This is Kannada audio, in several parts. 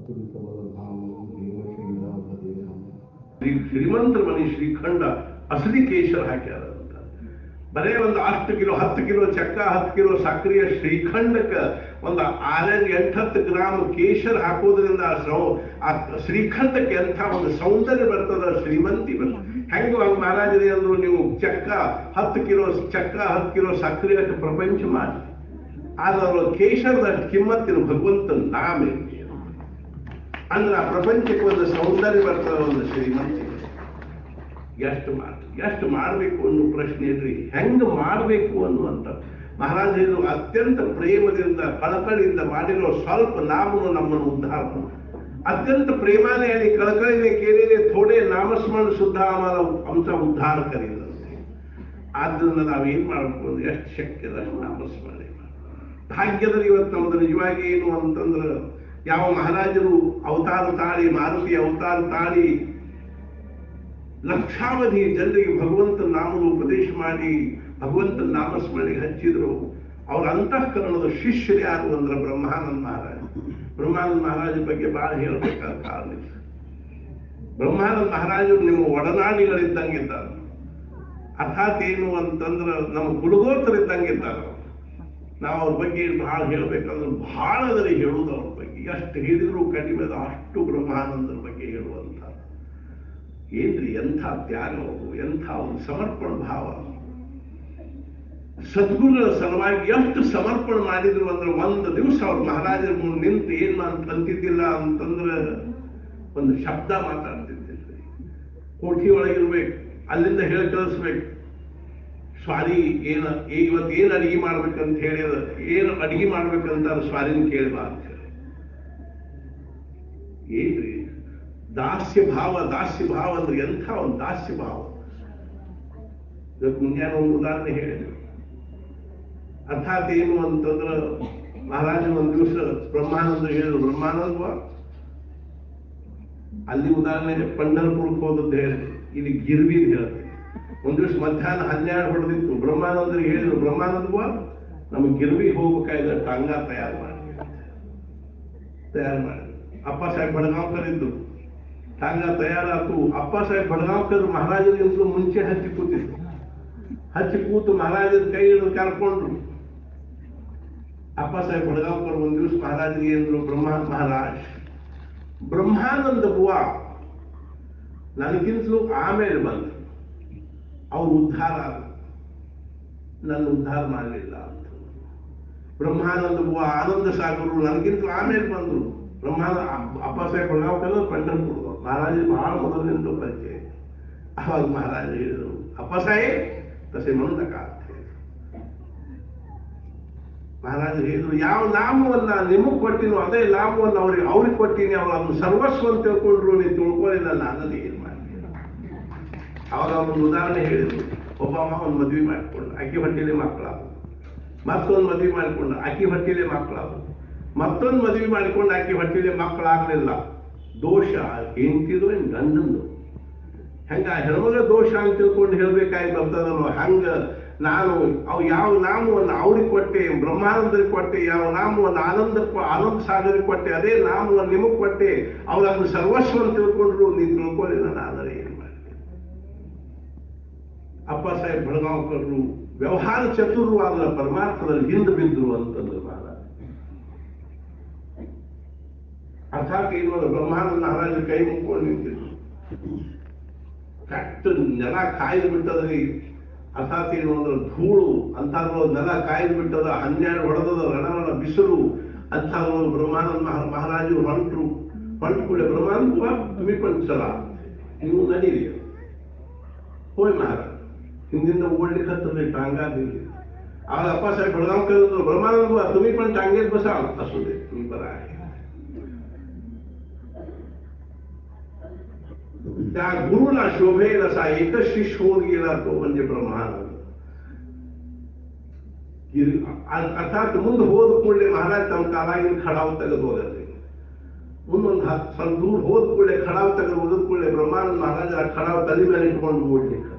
ಕಮಲಧಾಮಂ ದೇವಶೈಲಾಭದೇಹಂ ಶ್ರೀ ಶ್ರೀಮಂತರ ಮನೆ ಶ್ರೀಖಂಡ ಅಸಲಿ ಕೇಶರ್ ಹಾಕ್ಯಾರ ಅಂತ ಬರೇ ಒಂದು ಅಷ್ಟು ಕಿಲೋ ಹತ್ತು ಕಿಲೋ ಚಕ್ಕ ಹತ್ತು ಕಿಲೋ ಸಕ್ರಿಯ ಶ್ರೀಖಂಡಕ್ಕ ಒಂದು ಆರೆಂಜ್ ಎಂಟತ್ತು ಗ್ರಾಮ್ ಕೇಶರ್ ಹಾಕೋದ್ರಿಂದ ಆ ಸೌ ಆ ಶ್ರೀಖಂಡಕ್ಕೆ ಎಂಥ ಒಂದು ಸೌಂದರ್ಯ ಬರ್ತದ ಶ್ರೀಮಂತಿ ಬರ್ತದೆ ಹೆಂಗ ಹಂಗ ಮಹಾರಾಜರೇ ಅಂದ್ರು ನೀವು ಚಕ್ಕ ಹತ್ತು ಕಿಲೋ ಚಕ್ಕ ಹತ್ತು ಕಿಲೋ ಸಕ್ರೆ ಅಷ್ಟು ಪ್ರಪಂಚ ಮಾಡಿ ಆದ್ರೆ ಅವ್ರ ಕೇಶರದಷ್ಟು ಕಿಮ್ಮತ್ತಿನ ಭಗವಂತನ ನಾಮ ಇದೆ. ಅಂದ್ರೆ ಆ ಪ್ರಪಂಚಕ್ಕೆ ಒಂದು ಸೌಂದರ್ಯ ಬರ್ತದೆ ಒಂದು ಶ್ರೀಮಂತಿ ಎಷ್ಟು ಮಾಡ ಎಷ್ಟು ಮಾಡಬೇಕು ಅನ್ನೋ ಪ್ರಶ್ನೆ ಇದ್ರಿ ಹೆಂಗ್ ಮಾಡಬೇಕು ಅನ್ನುವಂಥ ಮಹಾರಾಜರು ಅತ್ಯಂತ ಪ್ರೇಮದಿಂದ ಕಳಕಳಿಯಿಂದ ಮಾಡಿರೋ ಸ್ವಲ್ಪ ನಾಮನು ನಮ್ಮನ್ನು ಉದ್ಧಾರ ಮಾಡು. ಅತ್ಯಂತ ಪ್ರೇಮಾನೆ ಹೇಳಿ ಕಳಕಳಿನೇ ಕೇಳಿನೇ ಥೋಡೆ ನಾಮಸ್ಮರಣ ಶುದ್ಧ ಆಮಲ ಅಂಶ ಉದ್ಧಾರ ಕರೀದಂತೆ ಆದ್ರಿಂದ ನಾವೇನ್ ಮಾಡಬೇಕು ಅಂದ್ರೆ ಎಷ್ಟು ಶಕ್ಯದಷ್ಟು ನಾಮಸ್ಮರಣೆ ಮಾಡ್ಬೇಕು. ಭಾಗ್ಯದಲ್ಲಿ ಇವತ್ತು ನಮ್ದು ನಿಜವಾಗಿ ಏನು ಅಂತಂದ್ರೆ ಯಾವ ಮಹಾರಾಜರು ಅವತಾರ ತಾಳಿ ಮಾರುತಿ ಅವತಾರ ತಾಳಿ ಲಕ್ಷಾವಧಿ ಜನರಿಗೆ ಭಗವಂತನ ನಾಮದ ಉಪದೇಶ ಮಾಡಿ ಭಗವಂತನ ನಾಮಸ್ಮರಣೆಗೆ ಹಚ್ಚಿದ್ರು ಅವ್ರ ಅಂತಃಕರಣದ ಶಿಷ್ಯರು ಯಾರು ಅಂದ್ರೆ ಬ್ರಹ್ಮಾನಂದ ಮಹಾರಾಜ ಬ್ರಹ್ಮಾನಂದ ಮಹಾರಾಜರ ಬಗ್ಗೆ ಬಹಳ ಹೇಳ್ಬೇಕಾದ ಕಾರಣ ಇಲ್ಲ. ಬ್ರಹ್ಮಾನಂದ ಮಹಾರಾಜರು ನಿಮ್ಮ ಒಡನಾಡಿಗಳಿದ್ದಂಗಿದ್ದಾರೆ ಅರ್ಥಾತ್ ಏನು ಅಂತಂದ್ರೆ ನಮ್ಮ ಕುಲಗೋತರಿದ್ದಂಗಿದ್ದಾರೆ ನಾವು ಅವ್ರ ಬಗ್ಗೆ ಬಹಳ ಹೇಳ್ಬೇಕಂದ್ರೆ ಬಹಳ ಅದರಿ ಹೇಳುವುದು ಅವ್ರ ಬಗ್ಗೆ ಎಷ್ಟು ಹೇಳಿದ್ರು ಕಡಿಮೆ ಅದ ಅಷ್ಟು ಬ್ರಹ್ಮಾನಂದರ ಬಗ್ಗೆ ಹೇಳುವಂತ ಏನ್ರಿ ಎಂಥ ತ್ಯಾಗ ಅವರು ಎಂಥ ಒಂದು ಸಮರ್ಪಣ ಭಾವ ಸದ್ಗುರುಗಳ ಸಲುವಾಗಿ ಎಷ್ಟು ಸಮರ್ಪಣೆ ಮಾಡಿದ್ರು ಅಂದ್ರೆ ಒಂದು ದಿವಸ ಅವ್ರ ಮಹಾರಾಜರ ಮುಂದೆ ನಿಂತು ಏನ್ ಅಂತ ಅಂತಿದ್ದಿಲ್ಲ ಅಂತಂದ್ರೆ ಒಂದು ಶಬ್ದ ಮಾತಾಡ್ತಿದ್ದಿಲ್ಲ ಕೋಠಿ ಒಳಗಿರ್ಬೇಕು ಅಲ್ಲಿಂದ ಹೇಳಿ ಕಳಿಸ್ಬೇಕು ಸ್ವಾರಿ ಏನ ಇವತ್ತು ಏನ್ ಅಡಿಗೆ ಮಾಡ್ಬೇಕಂತ ಹೇಳಿದ ಏನು ಅಡಿಗೆ ಮಾಡ್ಬೇಕಂತ ಸ್ವಾರಿನ ಕೇಳಿಬಾ ಅಂತ ಹೇಳಿ ಏನ್ರಿ ದಾಸ್ಯ ಭಾವ ದಾಸ್ಯ ಭಾವ ಅಂದ್ರೆ ಎಂಥ ಒಂದು ದಾಸ್ಯ ಭಾವ ಇವತ್ತು ಮುಂಜಾನೆ ಒಂದು ಉದಾಹರಣೆ ಹೇಳಿದ್ರು ಅರ್ಥಾತ್ ಏನು ಅಂತಂದ್ರೆ ಮಹಾರಾಜ ಒಂದು ದಿವಸ ಬ್ರಹ್ಮಾನಂದ ಹೇಳಿದ್ರು ಬ್ರಹ್ಮಾನಂದ ಅಲ್ಲಿ ಉದಾಹರಣೆ ಪಂಢರಪುರಕ್ಕೆ ಹೋದದ್ದು ಹೇಳಿದ್ರು ಇಲ್ಲಿ ಗಿರ್ವಿ ಹೇಳುತ್ತೆ ಒಂದ್ ದಿವಸ ಮಧ್ಯಾಹ್ನ ಹನ್ನೆರಡು ಹೊಡೆದಿತ್ತು ಬ್ರಹ್ಮಾನಂದರಿಗೆ ಹೇಳಿದ್ರು ಬ್ರಹ್ಮಾನಂದ ನಮಗೆ ಗಿರ್ವಿ ಹೋಗ್ಬೇಕಾದ್ರೆ ಟಾಂಗ ತಯಾರು ಮಾಡಿ ತಯಾರು ಮಾಡಿ ಅಪ್ಪ ಸಾಹೇಬ್ ಬಡಗಾಂವ್ಕರ್ ಇದ್ದು ಟಾಂಗ ತಯಾರಾತು ಅಪ್ಪ ಸಾಹೇಬ್ ಬಡಗಾಂವ್ಕರ್ ಮಹಾರಾಜರಿಗಿಂತಲೂ ಮುಂಚೆ ಹಚ್ಚಿ ಕೂತಿದ್ರು ಹಚ್ಚಿ ಕೂತು ಮಹಾರಾಜರ ಕೈ ಹಿಡಿದು ಕರ್ಕೊಂಡ್ರು ಅಪ್ಪ ಸಾಹೇಬ್ ಬಡಗಾಂವ್ಕರ್ ಒಂದ್ ದಿವಸ ಮಹಾರಾಜರಿಗೆ ಅಂದ್ರು ಬ್ರಹ್ಮ ಮಹಾರಾಜ್ ಬ್ರಹ್ಮಾನಂದ ಬುವ ನನಗಿಂತಲೂ ಆಮೇಲೆ ಬಂದ್ರು ಅವ್ರು ಉದ್ಧಾರ ಆದ್ರು. ನನ್ನ ಉದ್ಧಾರ ಮಾಡಲಿಲ್ಲ ಅಂತ ಬ್ರಹ್ಮಾನಂದ ಬುವ ಆನಂದ ಸಾಗರು ನನಗಿಂತಲೂ ಆಮೇಲೆ ಬಂದ್ರು ಬ್ರಹ್ಮಾನಂದ ಅಪ್ಪ ಸಾಹೇಬ್ ಬಡಗಾಂವ್ಕರ್ ಪಂಢರಪುರ ಮಹಾರಾಜ ಬಹಳ ಮೊದಲಿನಿಂದ ಪರಿಚಯ ಅವಾಗ ಮಹಾರಾಜ ಹೇಳಿದರು ಅಪ್ಪ ಸಾಹೇಬ್ ತಸೆ ಮನುದ ಕಾಲ ಮಹಾರಾಜ ಹೇಳಿದ್ರು ಯಾವ ನಾಮವನ್ನ ನಿಮಗ್ ಕೊಟ್ಟಿನೋ ಅದೇ ನಾಮವನ್ನ ಅವ್ರಿಗೆ ಅವ್ರಿಗೆ ಕೊಟ್ಟಿನಿ ಅವ್ರು ಅದನ್ನ ಸರ್ವಸ್ವ ಅಂತ ತಿಳ್ಕೊಂಡ್ರು ನೀವು ತಿಳ್ಕೊಳ್ಳಿಲ್ಲ ನಾನಲ್ಲಿ ಏನ್ ಮಾಡಿ ಅವಾಗ ಒಂದು ಉದಾಹರಣೆ ಹೇಳಿದ್ರು ಒಬ್ಬ ಅಮ್ಮ ಒಂದು ಮದ್ವೆ ಮಾಡ್ಕೊಂಡು ಅಕ್ಕಿ ಹೊಟ್ಟೆಲೆ ಮಕ್ಕಳಾದ್ರು ಮತ್ತೊಂದು ಮದ್ವೆ ಮಾಡಿಕೊಂಡು ಅಕ್ಕಿ ಹೊಟ್ಟೆಲೆ ಮಕ್ಕಳಾದ್ರು ಮತ್ತೊಂದು ಮದ್ವೆ ಮಾಡಿಕೊಂಡು ಅಕ್ಕಿ ಹೊಟ್ಟೆಲೆ ಮಕ್ಕಳಾಗ್ಲಿಲ್ಲ ದೋಷ ಹೆಂಡ್ತಿದು ಏನ್ ಗಂಡಂದು ಹೆಂಗ ಹೆಣ್ಮಗ ದೋಷ ಅಂತ ತಿಳ್ಕೊಂಡು ಹೇಳ್ಬೇಕಾಗಿ ಬರ್ತದಲ್ವ ಹಂಗ ನಾನು ಅವು ಯಾವ ನಾಮವನ್ನು ಅವ್ರಿಗೆ ಕೊಟ್ಟೆ ಬ್ರಹ್ಮಾನಂದರಿಗೆ ಕೊಟ್ಟೆ ಯಾವ ನಾಮವನ್ನು ಆನಂದ ಆನಂದ ಸಾಗರಿಗೆ ಕೊಟ್ಟೆ ಅದೇ ನಾಮವನ್ನು ನಿಮಗ್ ಕೊಟ್ಟೆ ಅವ್ರು ಅದನ್ನ ಸರ್ವಸ್ವ ಅಂತ ತಿಳ್ಕೊಂಡ್ರು ನೀವು ತಿಳ್ಕೊಳ್ಳಿಲ್ಲ ನಾನರೆ ಏನ್ ಮಾಡಿ ಅಪ್ಪ ಸಾಹೇಬ್ ಬಡಗಾಂವ್ಕರ್ರು ವ್ಯವಹಾರ ಚತುರವಾದ ಪರಮಾರ್ಥದಲ್ಲಿ ಹಿಂದೆ ಬಿದ್ದರು ಅಂತಂದ್ರು ಮಹಾರಾಜ ಅರ್ಥಾತ್ ಏನು ಅಂದ್ರೆ ಬ್ರಹ್ಮಾನಂದ ಮಹಾರಾಜ ಕೈ ಮುಕ್ಕೊಂಡು ನಿಂತಿದ್ರು ಕಟ್ಟು ನೆಲ ಕಾಯ್ದು ಬಿಟ್ಟದ್ರಿ ಅರ್ಥಾತ್ ಏನು ಅಂದ್ರೆ ಧೂಳು ಅಂತ ನೆಲ ಕಾಯ್ದು ಬಿಟ್ಟದ ಹನ್ನೆರಡು ಹೊಡೆದದ ರಣವಣ ಬಿಸಿಲು ಅಂತ ಬ್ರಹ್ಮಾನಂದ ಮಹಾ ಮಹಾರಾಜರು ಹೊಂಟ್ರು ಹೊಂಟು ಕೂಡ ಬ್ರಹ್ಮಾನಂದ ತುಮಿ ಪಂಚಲ ನೀವು ನಡೀರಿ ಹೋಯ್ ಮಹಾರಾಜ ಹಿಂದಿಂದ ಓಡ್ಲಿಕ್ಕೆ ಹತ್ತದ್ರಿ ಟಾಂಗಾದಿರ್ಲಿ ಆಗ ಅಪ್ಪ ಸಾಹೇಬ್ ಬಡಗಾಂವ್ಕರ್ ಬ್ರಹ್ಮಾನಂದ ತುಮಿ पण टांगेत बसा असू दे तुम्ही बरं आहे त्या गुरुला शोभेल असा एकच शिष्य होऊन गेला तो म्हणजे ब्रह्मानंद ಗಿರ್- ಅ- ಅರ್ಥಾತ್ ಮುಂದೆ ಹೋದ ಕೂಡಲೇ ಮಹಾರಾಜ್ ತಮ್ಮ ಕಾಲಾಗಿನ ಖಡಾವ್ ತೆಗೆದು ಹೋಗತ್ತೆ ಮುಂದೊಂದು ಹತ್ತು ಸ್ವಲ್ಪ ದೂರ ಹೋದ ಕೂಡಲೇ ಖಡಾವ್ ತೆಗೆದು ಹೋದ ಕೂಡಲೇ ಬ್ರಹ್ಮಾನಂದ ಮಹಾರಾಜ ಆ ಖಡಾವ್ ತಲೆ ಮೇಲೆ ಇಟ್ಕೊಂಡು ಓಡ್ಲಿಕ್ಕೆ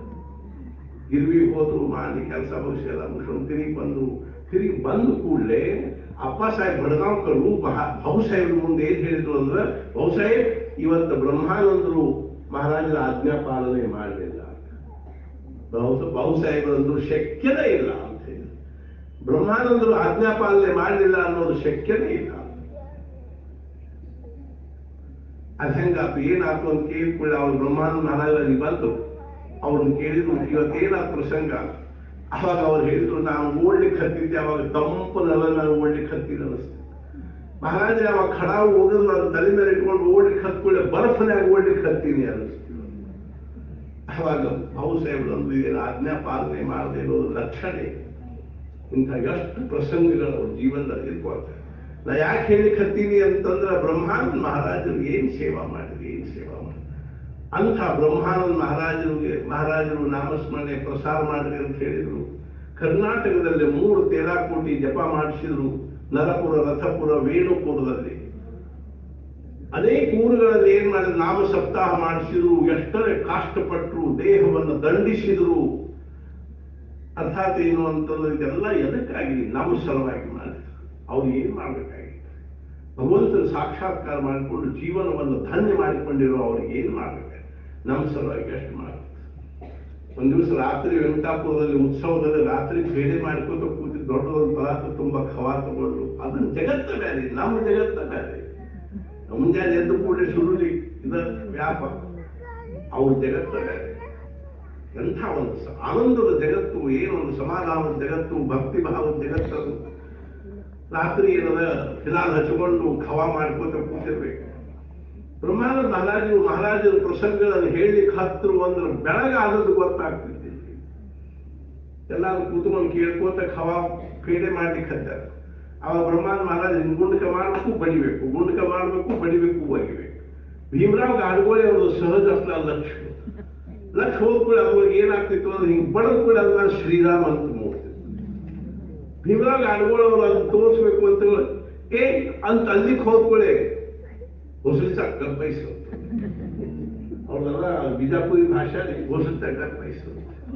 ಗಿರ್ವಿ ಹೋದ್ರು ಮಾಡಿ ಕೆಲಸ ಮುಗಿಸಿ ಎಲ್ಲ ಮುಗಿಸ್ಕೊಂಡು ತಿರುಗಿ ಬಂದು ತಿರುಗಿ ಬಂದ ಕೂಡಲೇ ಅಪ್ಪಾಸಾಹೇಬ್ ಬಡಗಾಂವ್ಕರು ಮಹಾ ಭಾವುಸಾಹೇಬ್ರ ಮುಂದೆ ಏನ್ ಹೇಳಿದ್ರು ಅಂದ್ರೆ ಭಾವುಸಾಹೇಬ್ ಇವತ್ತು ಬ್ರಹ್ಮಾನಂದರು ಮಹಾರಾಜರ ಆಜ್ಞಾ ಪಾಲನೆ ಮಾಡಲಿಲ್ಲ ಬಾಹುಸಾಹೇಬರಂದ್ರು ಶಕ್ಯನೇ ಇಲ್ಲ ಅಂತ ಹೇಳಿ ಬ್ರಹ್ಮಾನಂದರು ಆಜ್ಞಾ ಪಾಲನೆ ಮಾಡಲಿಲ್ಲ ಅನ್ನೋದು ಶಕ್ಯನೇ ಇಲ್ಲ ಅದ್ ಹೆಂಗಾತು ಏನಾಯ್ತು ಅಂತ ಕೇಳ್ಕೊಳ್ಳಿ ಅವ್ರು ಬ್ರಹ್ಮಾನಂದ ಮಹಾರಾಜರಲ್ಲಿ ಬಂತು ಅವ್ರನ್ನ ಕೇಳಿದ್ರು ಇವತ್ತೇನಾದ ಪ್ರಸಂಗ ಅವಾಗ ಅವ್ರು ಹೇಳಿದ್ರು ನಾನು ಓಡ್ಲಿಕ್ಕೆ ಹತ್ತಿದ್ದೆ ಅವಾಗ ತಂಪು ನೆಲ ನಾನು ಓಡ್ಲಿಕ್ಕೆ ಹತ್ತಿದ್ದೆ ಅನಿಸ್ತು ಮಹಾರಾಜ ಅವಾಗ ಖಡ ಹೋಗಿದ್ರು ನಾನು ತಲೆ ಮೇಲೆ ಇಟ್ಕೊಂಡು ಓಡ್ಲಿಕ್ಕೆ ಹತ್ಕೊಳ್ಳಿ ಬರ್ಫನ್ಯಾಗ ಓಡ್ಲಿಕ್ಕೆ ಹತ್ತೀನಿ ಅನಿಸ್ತು ಅವಾಗ ಬಾಬು ಸಾಹೇಬ್ರು ಅಂದ್ರು ಏನು ಆಜ್ಞಾ ಪಾಲನೆ ಮಾಡದೆ ಇರೋದು ಲಕ್ಷಣ ಇಂಥ ಎಷ್ಟು ಪ್ರಸಂಗಗಳು ಅವ್ರ ಜೀವನದಲ್ಲಿ ಇರ್ಕೊಳ್ತಾರೆ ನಾ ಯಾಕೆ ಹೇಳಿಕ್ ಹತ್ತೀನಿ ಅಂತಂದ್ರೆ ಬ್ರಹ್ಮಾನಂದ ಮಹಾರಾಜರು ಏನ್ ಸೇವಾ ಮಾಡಿದ್ರು ಏನ್ ಸೇವಾ ಮಾಡಿದ್ರು ಅಂಥ ಬ್ರಹ್ಮಾನಂದ ಮಹಾರಾಜರಿಗೆ ಮಹಾರಾಜರು ನಾಮಸ್ಮರಣೆ ಪ್ರಸಾರ ಮಾಡಿರಿ ಅಂತ ಹೇಳಿದ್ರು ಕರ್ನಾಟಕದಲ್ಲಿ ಮೂರು ತೇರಾ ಕೋಟಿ ಜಪ ಮಾಡಿಸಿದ್ರು ನರಪುರ ರಥಪುರ ವೇಣುಪುರದಲ್ಲಿ ಅನೇಕ ಊರುಗಳಲ್ಲಿ ಏನ್ ಮಾಡಿದ್ರು ನಾಮ ಸಪ್ತಾಹ ಮಾಡಿಸಿದ್ರು ಎಷ್ಟರೇ ಕಷ್ಟಪಟ್ಟರು ದೇಹವನ್ನು ದಂಡಿಸಿದ್ರು ಅರ್ಥಾತ್ ಏನು ಅಂತಂದ್ರೆ ಇದೆಲ್ಲ ಎದಕ್ಕಾಗಿ ನಮ್ಮ ಸಲುವಾಗಿ ಮಾಡಿದ್ರು ಅವ್ರು ಏನ್ ಮಾಡ್ಬೇಕಾಗಿತ್ತು ಭಗವಂತನ ಸಾಕ್ಷಾತ್ಕಾರ ಮಾಡಿಕೊಂಡು ಜೀವನವನ್ನು ಧನ್ಯ ಮಾಡಿಕೊಂಡಿರೋ ಅವ್ರಿಗೆ ಏನ್ ಮಾಡ್ಬೇಕು ನಮ್ಮ ಸಲುವಾಗಿ ಎಷ್ಟು ಮಾಡ್ಬೇಕು ಒಂದ್ ದಿವಸ ರಾತ್ರಿ ವೆಂಕಟಾಪುರದಲ್ಲಿ ಉತ್ಸವದಲ್ಲಿ ರಾತ್ರಿ ಬೇರೆ ಮಾಡ್ಕೋತ ಕೂತಿ ದೊಡ್ಡದೊಂದು ಪದಾರ್ಥ ತುಂಬಾ ಖವಾ ತಗೊಂಡ್ರು ಅದನ್ನ ಜಗತ್ತ ಬೇರೆ ನಮ್ಮ ಜಗತ್ತ ಬೇರೆ ಮುಂಜಾನೆ ಎದ್ದು ಕೂಡಲೇ ಸುರುಳಿ ಇದ ವ್ಯಾಪ ಅವ್ರ ಜಗತ್ತ ಬೇರೆ ಎಂಥ ಒಂದು ಸ- ಆನಂದದ ಜಗತ್ತು ಏನೊಂದು ಸಮಾಧಾನದ ಜಗತ್ತು ಭಕ್ತಿ ಭಾವದ ಜಗತ್ತದು ರಾತ್ರಿ ಏನದ ಫಿಲಾಲ್ ಹಚ್ಕೊಂಡು ಖವಾ ಮಾಡ್ಕೋತ ಕೂತಿರ್ಬೇಕು ಬ್ರಹ್ಮಾನಂದ ಮಹಾರಾಜರು ಮಹಾರಾಜರ ಪ್ರಸಂಗಗಳನ್ನು ಹೇಳಲಿಕ್ಕೆ ಹತ್ತರು ಅಂದ್ರೆ ಬೆಳಗಾದದ್ದು ಗೊತ್ತಾಗ್ತಿದ್ದಿಲ್ಲ ಎಲ್ಲಾರು ಕೂತ್ಕೊಂಡು ಕೇಳ್ಕೋತ ಖವಾ ಪೇಡೆ ಮಾಡ್ಲಿಕ್ಕೆ ಹತ್ತಾರ ಅವಾಗ ಬ್ರಹ್ಮಾನಂದ ಮಹಾರಾಜ ಗುಂಡಕ ಮಾಡಬೇಕು ಬಡಿಬೇಕು ಗುಂಡಕ ಮಾಡಬೇಕು ಬಡಿಬೇಕು ಒಗಿಬೇಕು ಭೀಮರಾವ್ ಗಾಡಗೋಳಿ ಅವ್ರದ್ದು ಸಹಜ ಅಷ್ಟಲ ಲಕ್ಷ್ಯ ಲಕ್ಷ ಹೋದ್ಕೊಳ್ಳಿ ಅವ್ರಿಗೆ ಏನಾಗ್ತಿತ್ತು ಅಂದ್ರೆ ಹಿಂಗೆ ಬಡದ್ ಕೂಡ ಅಲ್ಲ ಶ್ರೀರಾಮ್ ಅಂತ ಮೂಡ್ತಿತ್ತು ಭೀಮರಾವ್ ಗಾಡಗೋಳ ಅವರು ಅದನ್ನ ತೋರಿಸ್ಬೇಕು ಅಂತ ಹೇಳಿ, ಏ ಅಂತ ಅಲ್ಲಿಗೆ ಹೋದ್ಕೊಳ್ಳಿ ಹೊಸಲಿ ಚಕ್ಕ ಬಯಸು ಅವ್ರದೆಲ್ಲ ಬಿಜಾಪುರಿ ಭಾಷೆ ಹೊಸಲಿ ಚಕ್ಕ ಬಯಸು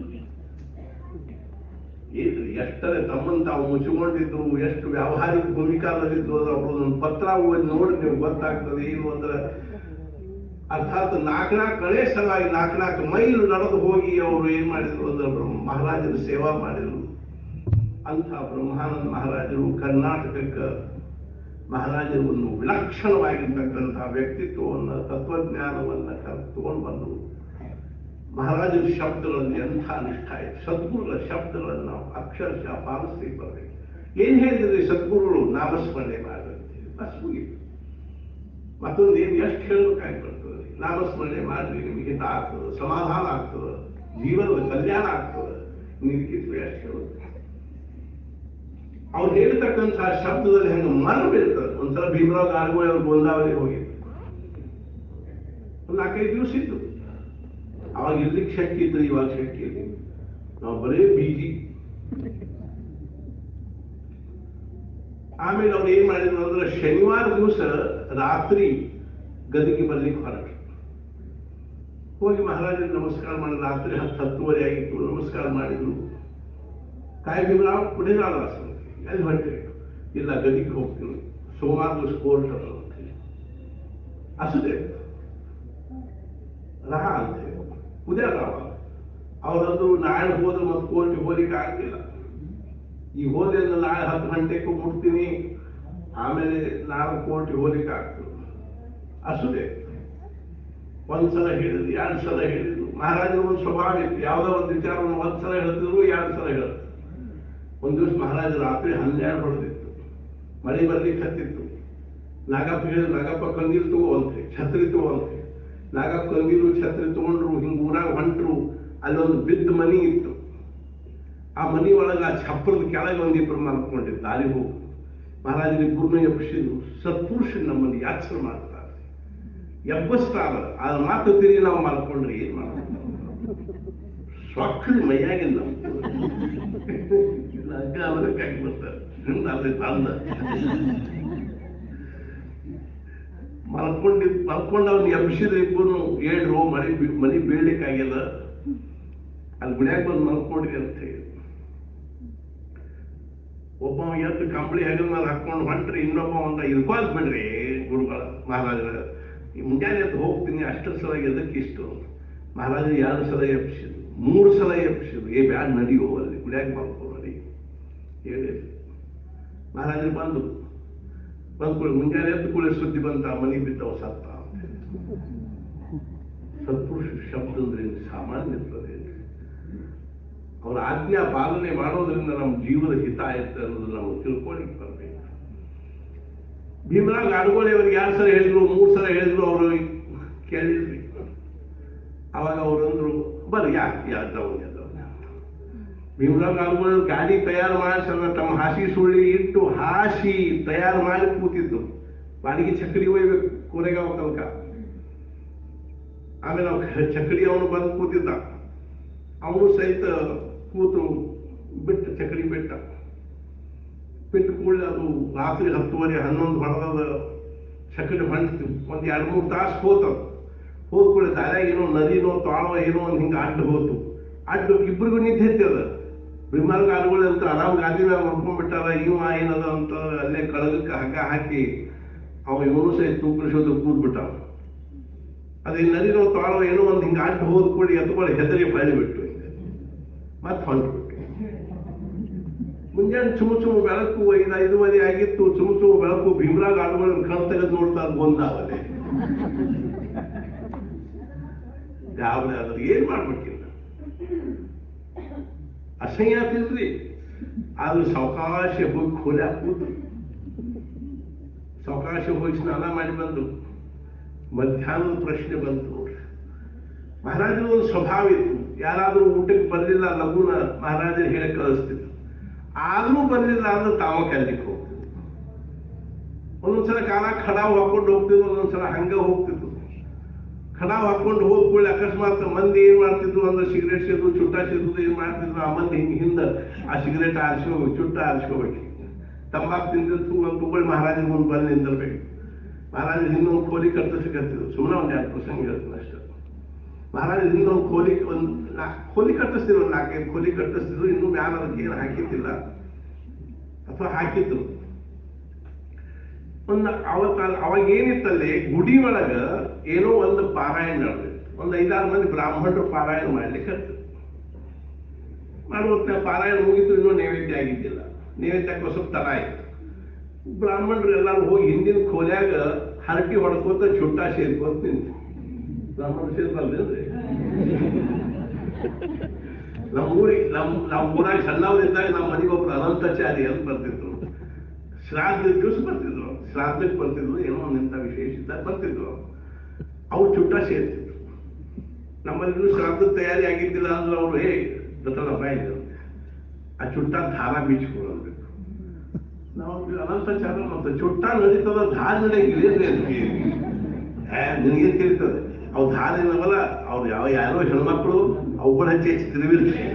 ಏನ್ರಿ ಎಷ್ಟರೆ ತಮ್ಮನ್ನು ತಾವು ಮುಚ್ಚಿಕೊಂಡಿದ್ರು ಎಷ್ಟು ವ್ಯಾವಹಾರಿಕ ಭೂಮಿಕಾದಲ್ಲಿದ್ರು ಅಂದ್ರೆ ಅವ್ರದೊಂದು ಪತ್ರ ಓದಿ ನೋಡಿ ನೀವು ಗೊತ್ತಾಗ್ತದೆ ಏನು ಅಂದ್ರೆ ಅರ್ಥಾತ್ ನಾಲ್ಕು ನಾಲ್ಕು ಕಳೆ ಸಲುವಾಗಿ ನಾಲ್ಕು ನಾಲ್ಕು ಮೈಲು ನಡೆದು ಹೋಗಿ ಅವರು ಏನ್ ಮಾಡಿದ್ರು ಅಂದ್ರೆ ಬ್ರಹ್ಮ ಮಹಾರಾಜರು ಸೇವಾ ಮಾಡಿದ್ರು ಅಂಥ ಬ್ರಹ್ಮಾನಂದ ಮಹಾರಾಜರು ಕರ್ನಾಟಕಕ್ಕೆ ಮಹಾರಾಜರು ಒಂದು ವಿಲಕ್ಷಣವಾಗಿರ್ತಕ್ಕಂತಹ ವ್ಯಕ್ತಿತ್ವವನ್ನು ತತ್ವಜ್ಞಾನವನ್ನ ತಗೊಂಡು ಬಂದರು ಮಹಾರಾಜರ ಶಬ್ದಗಳಲ್ಲಿ ಎಂಥ ನಿಷ್ಠ ಇದೆ ಸದ್ಗುರುಗಳ ಶಬ್ದಗಳನ್ನು ನಾವು ಅಕ್ಷರಶಃ ಪಾಲಿಸ್ಲಿಕ್ಕೆ ಬರಬೇಕು ಏನ್ ಹೇಳಿದ್ರಿ ಸದ್ಗುರುಗಳು ನಾಮಸ್ಮರಣೆ ಮಾಡಬೇಕು ಬಸ್ ಮುಗೀತು ಮತ್ತೊಂದು ಏನು ಎಷ್ಟು ಹೇಳಬೇಕಾಗಿ ಬರ್ತದೆ ನಾಮಸ್ಮರಣೆ ಮಾಡ್ರಿ ನಿಮಗೆ ಹಿತ ಆಗ್ತದೆ ಸಮಾಧಾನ ಆಗ್ತದೆ ಜೀವನದ ಕಲ್ಯಾಣ ಆಗ್ತದೆ ನಿಮ್ಗಿತ್ತು ಎಷ್ಟು ಹೇಳೋದು ಅವ್ರು ಹೇಳ್ತಕ್ಕಂತಹ ಶಬ್ದದಲ್ಲಿ ಹೆಂಗ ಮನ ಬೀಳ್ತದೆ ಒಂದ್ಸಲ ಭೀಮರಾವ್ ಗಾರ್ಗೋಳಿ ಅವ್ರು ಗೋಂದಾವಲಿ ಹೋಗಿದ್ರು ಒಂದು ನಾಲ್ಕೈದು ದಿವಸ ಇತ್ತು ಅವಾಗ ಇರ್ಲಿಕ್ಕೆ ಶಕ್ತಿ ಇದ್ರೆ ಇವಾಗ ಶಕ್ತಿ ಇಲ್ಲ ನಾವು ಬರೇ ಬೀಜಿ ಆಮೇಲೆ ಅವ್ರು ಏನ್ ಮಾಡಿದ್ರು ಅಂದ್ರೆ ಶನಿವಾರ ದಿವಸ ರಾತ್ರಿ ಗದಿಗೆ ಬರ್ಲಿಕ್ಕೆ ಹೊರಟು ಹೋಗಿ ಮಹಾರಾಜರಿಗೆ ನಮಸ್ಕಾರ ಮಾಡಿ ರಾತ್ರಿ ಹತ್ತು ಹತ್ತುವರೆ ಆಗಿತ್ತು ನಮಸ್ಕಾರ ಮಾಡಿದ್ರು ಕಾಯಿ ಭೀಮರಾವ್ ಕುಡಿದಾಳ ಎಲ್ಲಿ ಹೊರಟೆ ಇಲ್ಲ ಗದಿಗೆ ಹೋಗ್ತೀನಿ ಸೋಮವಾರ ದಿವಸ ಕೋರ್ಟ್ ಅದ ಅಂತ ಹೇಳಿ ಅಸದೆ ರಹ ಅಂತ ಹೇಳಿ ಕುದಿಯಾದವ ಅವರದ್ದು ನಾಳೆ ಹೋದ್ರೆ ಮತ್ತೆ ಕೋರ್ಟಿಗೆ ಹೋಗ್ಲಿಕ್ಕೆ ಆಗ್ತಿಲ್ಲ ಈ ಹೋದೆ ಅಂದ್ರೆ ನಾಳೆ ಹತ್ತು ಗಂಟೆಗೂ ಮುಟ್ತೀನಿ ಆಮೇಲೆ ನಾಳೆ ಕೋರ್ಟಿಗೆ ಹೋಗ್ಲಿಕ್ಕೆ ಆಗ್ತದೆ ಅಸುದೆ ಒಂದ್ಸಲ ಹೇಳಿದ್ರು ಎರಡು ಸಲ ಹೇಳಿದ್ರು ಮಹಾರಾಜರ ಒಂದು ಸ್ವಭಾವ ಇತ್ತು ಯಾವುದೋ ಒಂದು ವಿಚಾರವನ್ನು ಒಂದ್ ಸಲ ಹೇಳ್ತಿದ್ರು ಎರಡು ಸಲ ಹೇಳ್ತಿದ್ರು ಒಂದ್ ದಿವಸ ಮಹಾರಾಜ ರಾತ್ರಿ ಹನ್ನೆರಡು ಹೊಡೆದಿತ್ತು ಮಳೆ ಬರ್ಲಿಕ್ಕೆ ಹತ್ತಿತ್ತು ನಾಗಪ್ಪ ಹೇಳಿದ್ರು ನಾಗಪ್ಪ ಕಂದೀಲ್ ತಗೋವಂತೆ ಛತ್ರಿ ತಗೋವಂತೆ ನಾಗಪ್ಪ ಕಂದೀಲು ಛತ್ರಿ ತಗೊಂಡ್ರು ಹಿಂಗ್ ಊರಾಗ ಹೊಂಟ್ರು ಅಲ್ಲೊಂದು ಬಿದ್ದ ಮನಿ ಇತ್ತು ಆ ಮನಿ ಒಳಗೆ ಆ ಛಪ್ಪರದ ಕೆಳಗೆ ಒಂದಿಬ್ರು ಮಲ್ಕೊಂಡಿದ್ದು ದಾರಿ ಹೋಗಿ ಮಹಾರಾಜರಿಬ್ಬರನ್ನೂ ಎಬ್ಬಿಸಿದ್ರು ಸತ್ಪುರುಷನ್ ನಮ್ಮನ್ನು ಯಾಚನೆ ಮಾಡ್ತಾರೆ ಎಬ್ಬಸ್ತಾರ ಅದ್ರ ಮಾತು ತಿರುಗಿ ನಾವು ಮಲ್ಕೊಂಡ್ರೆ ಏನ್ ಮಾಡೋದು ಸೊಕ್ಕಳು ಮೈಯಾಗಿಲ್ಲ ಹಗ್ಗ ಅವರಕ್ಕಾಗಿ ಬರ್ತಾರೆ ಹಿಂದ ಅಲ್ಲಿ ತಂದ ಮಲ್ಕೊಂಡಿದ್ ಮಲ್ಕೊಂಡು ಅವ್ನು ಎಬ್ಬಿಸಿದ್ರೆ ಇಬ್ಬರು ಹೇಳ್ರು ಮನೆ ಬಿ- ಮನೆ ಬೀಳ್ಲಿಕ್ಕಾಗಿಲ್ಲ ಅಲ್ಲಿ ಗುಡ್ಯಾಗ ಬಂದು ಮಲ್ಕೊಂಡ್ರಿ ಅಂತ ಹೇಳಿ ಒಬ್ಬ ಎದ್ದು ಕಂಬಳಿ ಹೆಗಲ ಮೇಲೆ ಹಾಕೊಂಡು ಹೊಂಟ್ರಿ ಇನ್ನೊಬ್ಬ ಒಂದ ಇರ್ಕೋದ್ ಬಿಡ್ರಿ ಗುರುಗಳ ಮಹಾರಾಜರ ಈ ಮುಂಜಾನೆ ಎದ್ದು ಹೋಗ್ತೀನಿ ಅಷ್ಟರ ಸಲ ಎದಕ್ಕೆ ಇಷ್ಟು ಮಹಾರಾಜ ಎರಡು ಸಲ ಎಪ್ಸಿದ್ರು ಮೂರು ಸಲ ಎಪ್ಸಿದ್ರು ಏ ಬ್ಯಾಡ್ ನಡಿಯೋ ಅಲ್ಲಿ ಕುಡಿಯಾಕ ಮಾಡ್ಕೊ ನಡಿ ಹೇಳಿ ಮಹಾರಾಜರು ಬಂದು ಬಂದ್ ಕೂಡ ಮುಂಜಾನೆ ಎದ್ದು ಕೂಡ ಸುದ್ದಿ ಬಂತ ಮನೆ ಬಿದ್ದವ ಸತ್ತ ಸತ್ಪುರುಷ ಶಬ್ದ ಅಂದ್ರೆ ಸಾಮಾನ್ಯ ಇರ್ತದೆ ಅವರ ಆಜ್ಞಾ ಪಾಲನೆ ಮಾಡೋದ್ರಿಂದ ನಮ್ಮ ಜೀವದ ಹಿತ ಆಯ್ತು ಅನ್ನೋದು ನಾವು ತಿಳ್ಕೊಳ್ಳಿಕ್ಕೆ ಬರಬೇಕು ಭೀಮರಾವ್ ಗಾಡುಗೋಳಿ ಅವ್ರಿಗೆ ಎರಡು ಸಲ ಹೇಳಿದ್ರು ಮೂರು ಸಲ ಹೇಳಿದ್ರು ಅವರು ಕೇಳಿದ್ವಿ ಅವಾಗ ಅವರಂದ್ರು ಬರ್ರಿ ಯಾಕೆ ಯಾದವ್ ಭೀಮರಾವ್ ಗಾಡುಗೋಳಿ ಗಾಡಿ ತಯಾರು ಮಾಡಿಸಿ ಅದನ್ನ ತಮ್ಮ ಹಾಸಿ ಸುಳ್ಳಿ ಇಟ್ಟು ಹಾಸಿ ತಯಾರು ಮಾಡಿ ಕೂತಿದ್ದು ಬಾಡಿಗೆ ಚಕ್ಕಡಿ ಒಯ್ಬೇಕು ಕೋರೆಗಾಂವ್ ತನಕ ಆಮೇಲೆ ಅವ ಚಕ್ಕಡಿ ಅವನು ಬಂದು ಕೂತಿದ್ದ ಅವನು ಸಹಿತ ಕೂತು ಬಿಟ್ಟ ಚಕ್ಕಡಿ ಬಿಟ್ಟ ಬಿಟ್ಟು ಕೂಡಲೇ ಅದು ರಾತ್ರಿ ಹತ್ತುವರೆ ಹನ್ನೊಂದು ಹೊಡೆದ ಚಕ್ಕಡಿ ಹೊಂಟಿತು ಒಂದು ಎರಡು ಮೂರು ತಾಸು ಹೋತ ಹೋದ ಕೂಡ ದಾರ್ಯಾಗ ಏನೋ ನದಿನೋ ತಾಳವ ಏನೋ ಒಂದು ಹಿಂಗೆ ಅಡ್ಡ ಹೋತು ಅಡ್ಡ ಇಬ್ಬರಿಗೂ ನಿದ್ದೆ ಹತ್ತದ ವಿಮಾನ ಗಾಡಿಗಳು ಅಂತ ಆರಾಮ್ ಗಾದಿ ಮ್ಯಾಗ ಮಲ್ಕೊಂಡ್ಬಿಟ್ಟಾರ ಇವ ಏನದ ಅಂತ ಅಲ್ಲೇ ಕಳಗಕ್ಕೆ ಹಗ್ಗ ಹಾಕಿ ಅವ ಇವನು ಸಹಿತ ತೂಕರಿಸೋದು ಕೂದ್ಬಿಟ್ಟ ಅದೇ ನದಿನೋ ತಾಳವ ಏನೋ ಒಂದು ಹಿಂಗೆ ಅಡ್ಡ ಹೋದ ಕೂಡ ಎತ್ಕೊಳ್ಳಿ ಹೆದರಿ ಬಿಟ್ಟು ಹಿಂಗೆ ಮತ್ತೆ ಹೊಂಟ್ಬಿಟ್ಟು ಮುಂಜಾನೆ ಚುಮು ಚುಮು ಬೆಳಕು ಐದು ಐದುವರೆ ಆಗಿತ್ತು ಚುಮು ಚುಮು ಬೆಳಕು ಭೀಮರಾಗ್ ಆಡುಗಳನ್ನು ಕಣ್ ತೆಗೆದು ನೋಡ್ತಾ ಗೊಂದಾವಲೆ ಗಾಬರಿ ಆದ್ರೆ ಏನ್ ಮಾಡ್ಬೇಕಿಲ್ಲ ಅಸಹ್ಯ ಆಗ್ತಿದ್ರಿ ಆದ್ರೆ ಸಾವಕಾಶ ಹೋಗಿ ಖೋಲೆ ಕೂತು ಸಾವಕಾಶ ಹೋಗಿ ಸ್ನಾನ ಮಾಡಿ ಬಂದು ಮಧ್ಯಾಹ್ನದ ಪ್ರಶ್ನೆ ಬಂತು ನೋಡ್ರಿ ಮಹಾರಾಜರ ಒಂದು ಸ್ವಭಾವ ಇತ್ತು ಯಾರಾದ್ರೂ ಊಟಕ್ಕೆ ಬರಲಿಲ್ಲ ಲಘುನ ಮಹಾರಾಜರು ಹೇಳಿ ಕಳಿಸ್ತಿದ್ರು ಆದ್ರೂ ಬರಲಿಲ್ಲ ಅಂದ್ರೆ ತಾವ ಕಲಿಕ್ಕೆ ಹೋಗ್ತಿದ್ರು ಒಂದೊಂದ್ಸಲ ಕಾಲ ಖಡಾವ್ ಹಾಕೊಂಡು ಹೋಗ್ತಿದ್ರು ಒಂದೊಂದ್ಸಲ ಹಂಗ ಹೋಗ್ತಿದ್ರು ಖಡಾವ್ ಹಾಕೊಂಡು ಹೋದ್ ಕೂಡಲೇ ಅಕಸ್ಮಾತ್ ಮಂದಿ ಏನ್ ಮಾಡ್ತಿದ್ರು ಅಂದ್ರೆ ಸಿಗರೇಟ್ ಸೇದು ಚುಟ್ಟ ಸೇದು ಏನ್ ಮಾಡ್ತಿದ್ರು ಆ ಮಂದಿ ಹಿಂಗ್ ಹಿಂದ ಆ ಸಿಗರೇಟ್ ಆರಿಸ್ಕೋಬೇಕು ಚುಟ್ಟ ಆರಿಸ್ಕೋಬೇಕು ತಂಬಾಕು ತಿಂದಿತ್ತು ಒಂದು ತುಗಳು ಮಹಾರಾಜರ ಮುಂದೆ ಬಂದು ನಿಂದಿರ್ಬೇಕು ಮಹಾರಾಜ ಇನ್ನೊಂದು ಕೋಲಿ ಕಟ್ಟಿಸ್ಕತ್ತಿದ್ರು ಸುಮ್ಮನೆ ಒಂದ್ ಎರಡು ಪ್ರಸಂಗ ಹೇಳ್ತೀನಿ ಅಷ್ಟೇ ಮಹಾರಾಜ ಇನ್ನೊಂದು ಕೋಲಿ ಒಂದು ಕೋಲಿ ಕಟ್ಟಿಸ್ತಿದ್ರು ಒಂದು ನಾಲ್ಕೈದು ಕೋಲಿ ಕಟ್ಟಿಸ್ತಿದ್ರು ಇನ್ನೂ ಮ್ಯಾಲ ಅದಕ್ಕೆ ಏನು ಹಾಕಿತ್ತಿಲ್ಲ ಅಥವಾ ಹಾಕಿದ್ರು ಒಂದು ಅವತ್ತ ಅವಾಗ ಏನಿತ್ತಲ್ಲಿ ಗುಡಿ ಒಳಗ ಏನೋ ಒಂದು ಪಾರಾಯಣ ನಡೆದಿತ್ತು ಒಂದು ಐದಾರು ಮಂದಿ ಬ್ರಾಹ್ಮಣರು ಪಾರಾಯಣ ಮಾಡ್ಲಿಕ್ಕೆ ಮಾಡುವ ಪಾರಾಯಣ ಮುಗಿತು ಇನ್ನೂ ನೈವೇದ್ಯ ಆಗಿದ್ದಿಲ್ಲ ನೈವೇದ್ಯಕ್ಕೆ ಸ್ವಲ್ಪ ತರ ಆಯ್ತು ಬ್ರಾಹ್ಮಣರು ಎಲ್ಲರೂ ಹೋಗಿ ಹಿಂದಿನ ಕೋಲ್ಯಾಗ ಹರಟಿ ಹೊಡ್ಕೋತ ಚುಟ್ಟ ಸೇರ್ಕೋತ ನಿಂತು ಬ್ರಾಹ್ಮಣರು ಸೇರ್ಬಲ್ರಿ ನಮ್ಮ ಊರಿಗೆ ನಮ್ಮ ನಮ್ಮ ಊರಾಗ ಸಣ್ಣವರಿದ್ದಾಗ ನಮ್ಮ ಮನೆಗೆ ಒಬ್ರು ಅನಂತಾಚಾರಿ ಅಂತ ಬರ್ತಿದ್ರು ಶ್ರಾದ್ದ ದಿವಸ ಬರ್ತಿದ್ರು ಶ್ರಾದ್ದಕ್ಕೆ ಬರ್ತಿದ್ರು ಏನೋ ಒಂದಿಂತ ವಿಶೇಷ ಇದ್ದಾಗ ಬರ್ತಿದ್ರು ಅವ್ರು ಚುಟ್ಟ ಸೇರ್ತಿದ್ರು ನಮ್ಮಲ್ಲಿ ಶ್ರಾದ್ದ ತಯಾರಿ ಆಗಿದ್ದಿಲ್ಲ ಅಂದ್ರೆ ಅವ್ರು ಹೇ ಗೊತ್ತಲ್ಲಪ್ಪ ಇದು ಆ ಚುಟ್ಟ ಧಾರ ಬೀಚ್ಕೊಳ್ಬೇಕು ನಾವು ಅನಂತಾಚಾರ ಮತ್ತೆ ಚುಟ್ಟ ನಡೀತದ ಧಾರ ನಡೆಯಂಗಿಲ್ಲ ನಿನಗೇನ್ ತಿಳಿತದೆ ಅವು ಧಾರ ಏನವಲ್ಲ ಅವ್ರು ಯಾವ ಯಾರೋ ಹೆಣ್ಮಕ್ಳು ಅವುಗಳ ಹಚ್ಚಿ ಹೆಚ್ಚು ತಿರುವಿರ್ತಾರೆ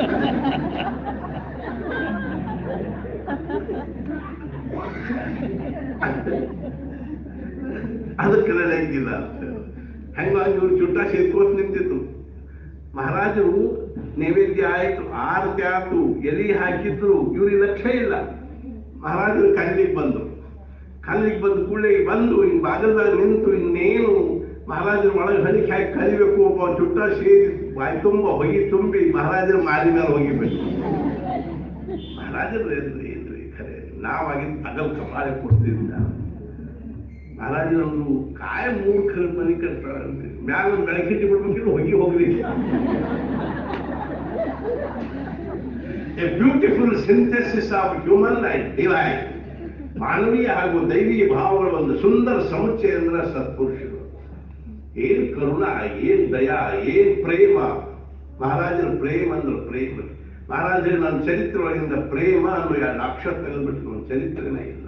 ಅದಕ್ಕೆ ನಡೆಯಂಗಿಲ್ಲ ಹಂಗಾಗಿ ಇವ್ರು ಚುಟ್ಟ ಸೇರ್ಕೋತ್ ನಿಂತಿತ್ತು ಮಹಾರಾಜರು ನೈವೇದ್ಯ ಆಯ್ತು ಆರತಿ ಆಯ್ತು ಎಲಿ ಹಾಕಿದ್ರು ಇವ್ರಿಗೆ ಲಕ್ಷ್ಯ ಇಲ್ಲ ಮಹಾರಾಜರು ಕಲ್ಲಿಗೆ ಬಂದ್ರು ಕಲ್ಲಿಗೆ ಬಂದು ಕೂಡಲೇ ಬಂದು ಹಿಂಗ್ ಬಾಗಲ್ದಾಗ ನಿಂತು ಇನ್ನೇನು ಮಹಾರಾಜರು ಒಳಗೆ ಹಣಿಕೆ ಹಾಕಿ ಕಲಿಬೇಕು ಒಬ್ಬ ಚುಟ್ಟ ಸೇರಿ ಬಾಯಿ ತುಂಬ ಹೊಗಿ ತುಂಬಿ ಮಹಾರಾಜರು ಮಾರಿ ಮೇಲೆ ಹೋಗಿಬೇಕು ಮಹಾರಾಜರು ಏನ್ರಿ ಏನ್ರಿ ಖರೆ ನಾವಾಗಿದ್ದು ತಗಲ್ ಕಪಾಳೆ ಕೊಡ್ತಿದ್ದ ಮಹಾರಾಜರವರು ಕಾಯ ಮೂರ್ಖರ ಮನೆ ಕಟ್ತಾರ ಮ್ಯಾಲ ಒಂದು ಬೆಳಕಿಟ್ಟು ಬಿಡ್ಬೇಕಿಲ್ಲ ಹೋಗಿ ಹೋಗ್ಲಿ a beautiful synthesis of human life divine ಮಾನವೀಯ ಹಾಗೂ ದೈವೀಯ ಭಾವಗಳ ಒಂದು ಸುಂದರ ಸಮುಚ್ಚಯ ಅಂದ್ರೆ ಸತ್ಪುರುಷರು ಏನ್ ಕರುಣ ಏನ್ ದಯಾ ಏನ್ ಪ್ರೇಮ ಮಹಾರಾಜರ ಪ್ರೇಮ ಅಂದ್ರೆ ಪ್ರೇಮ ಮಹಾರಾಜರ ನನ್ನ ಚರಿತ್ರೆ ಒಳಗಿಂದ ಪ್ರೇಮ ಅನ್ನೋ ಎರಡು ಅಕ್ಷರ ತೆಗೆದ್ಬಿಟ್ಟು ನನ್ನ ಚರಿತ್ರೆನೇ ಇಲ್ಲ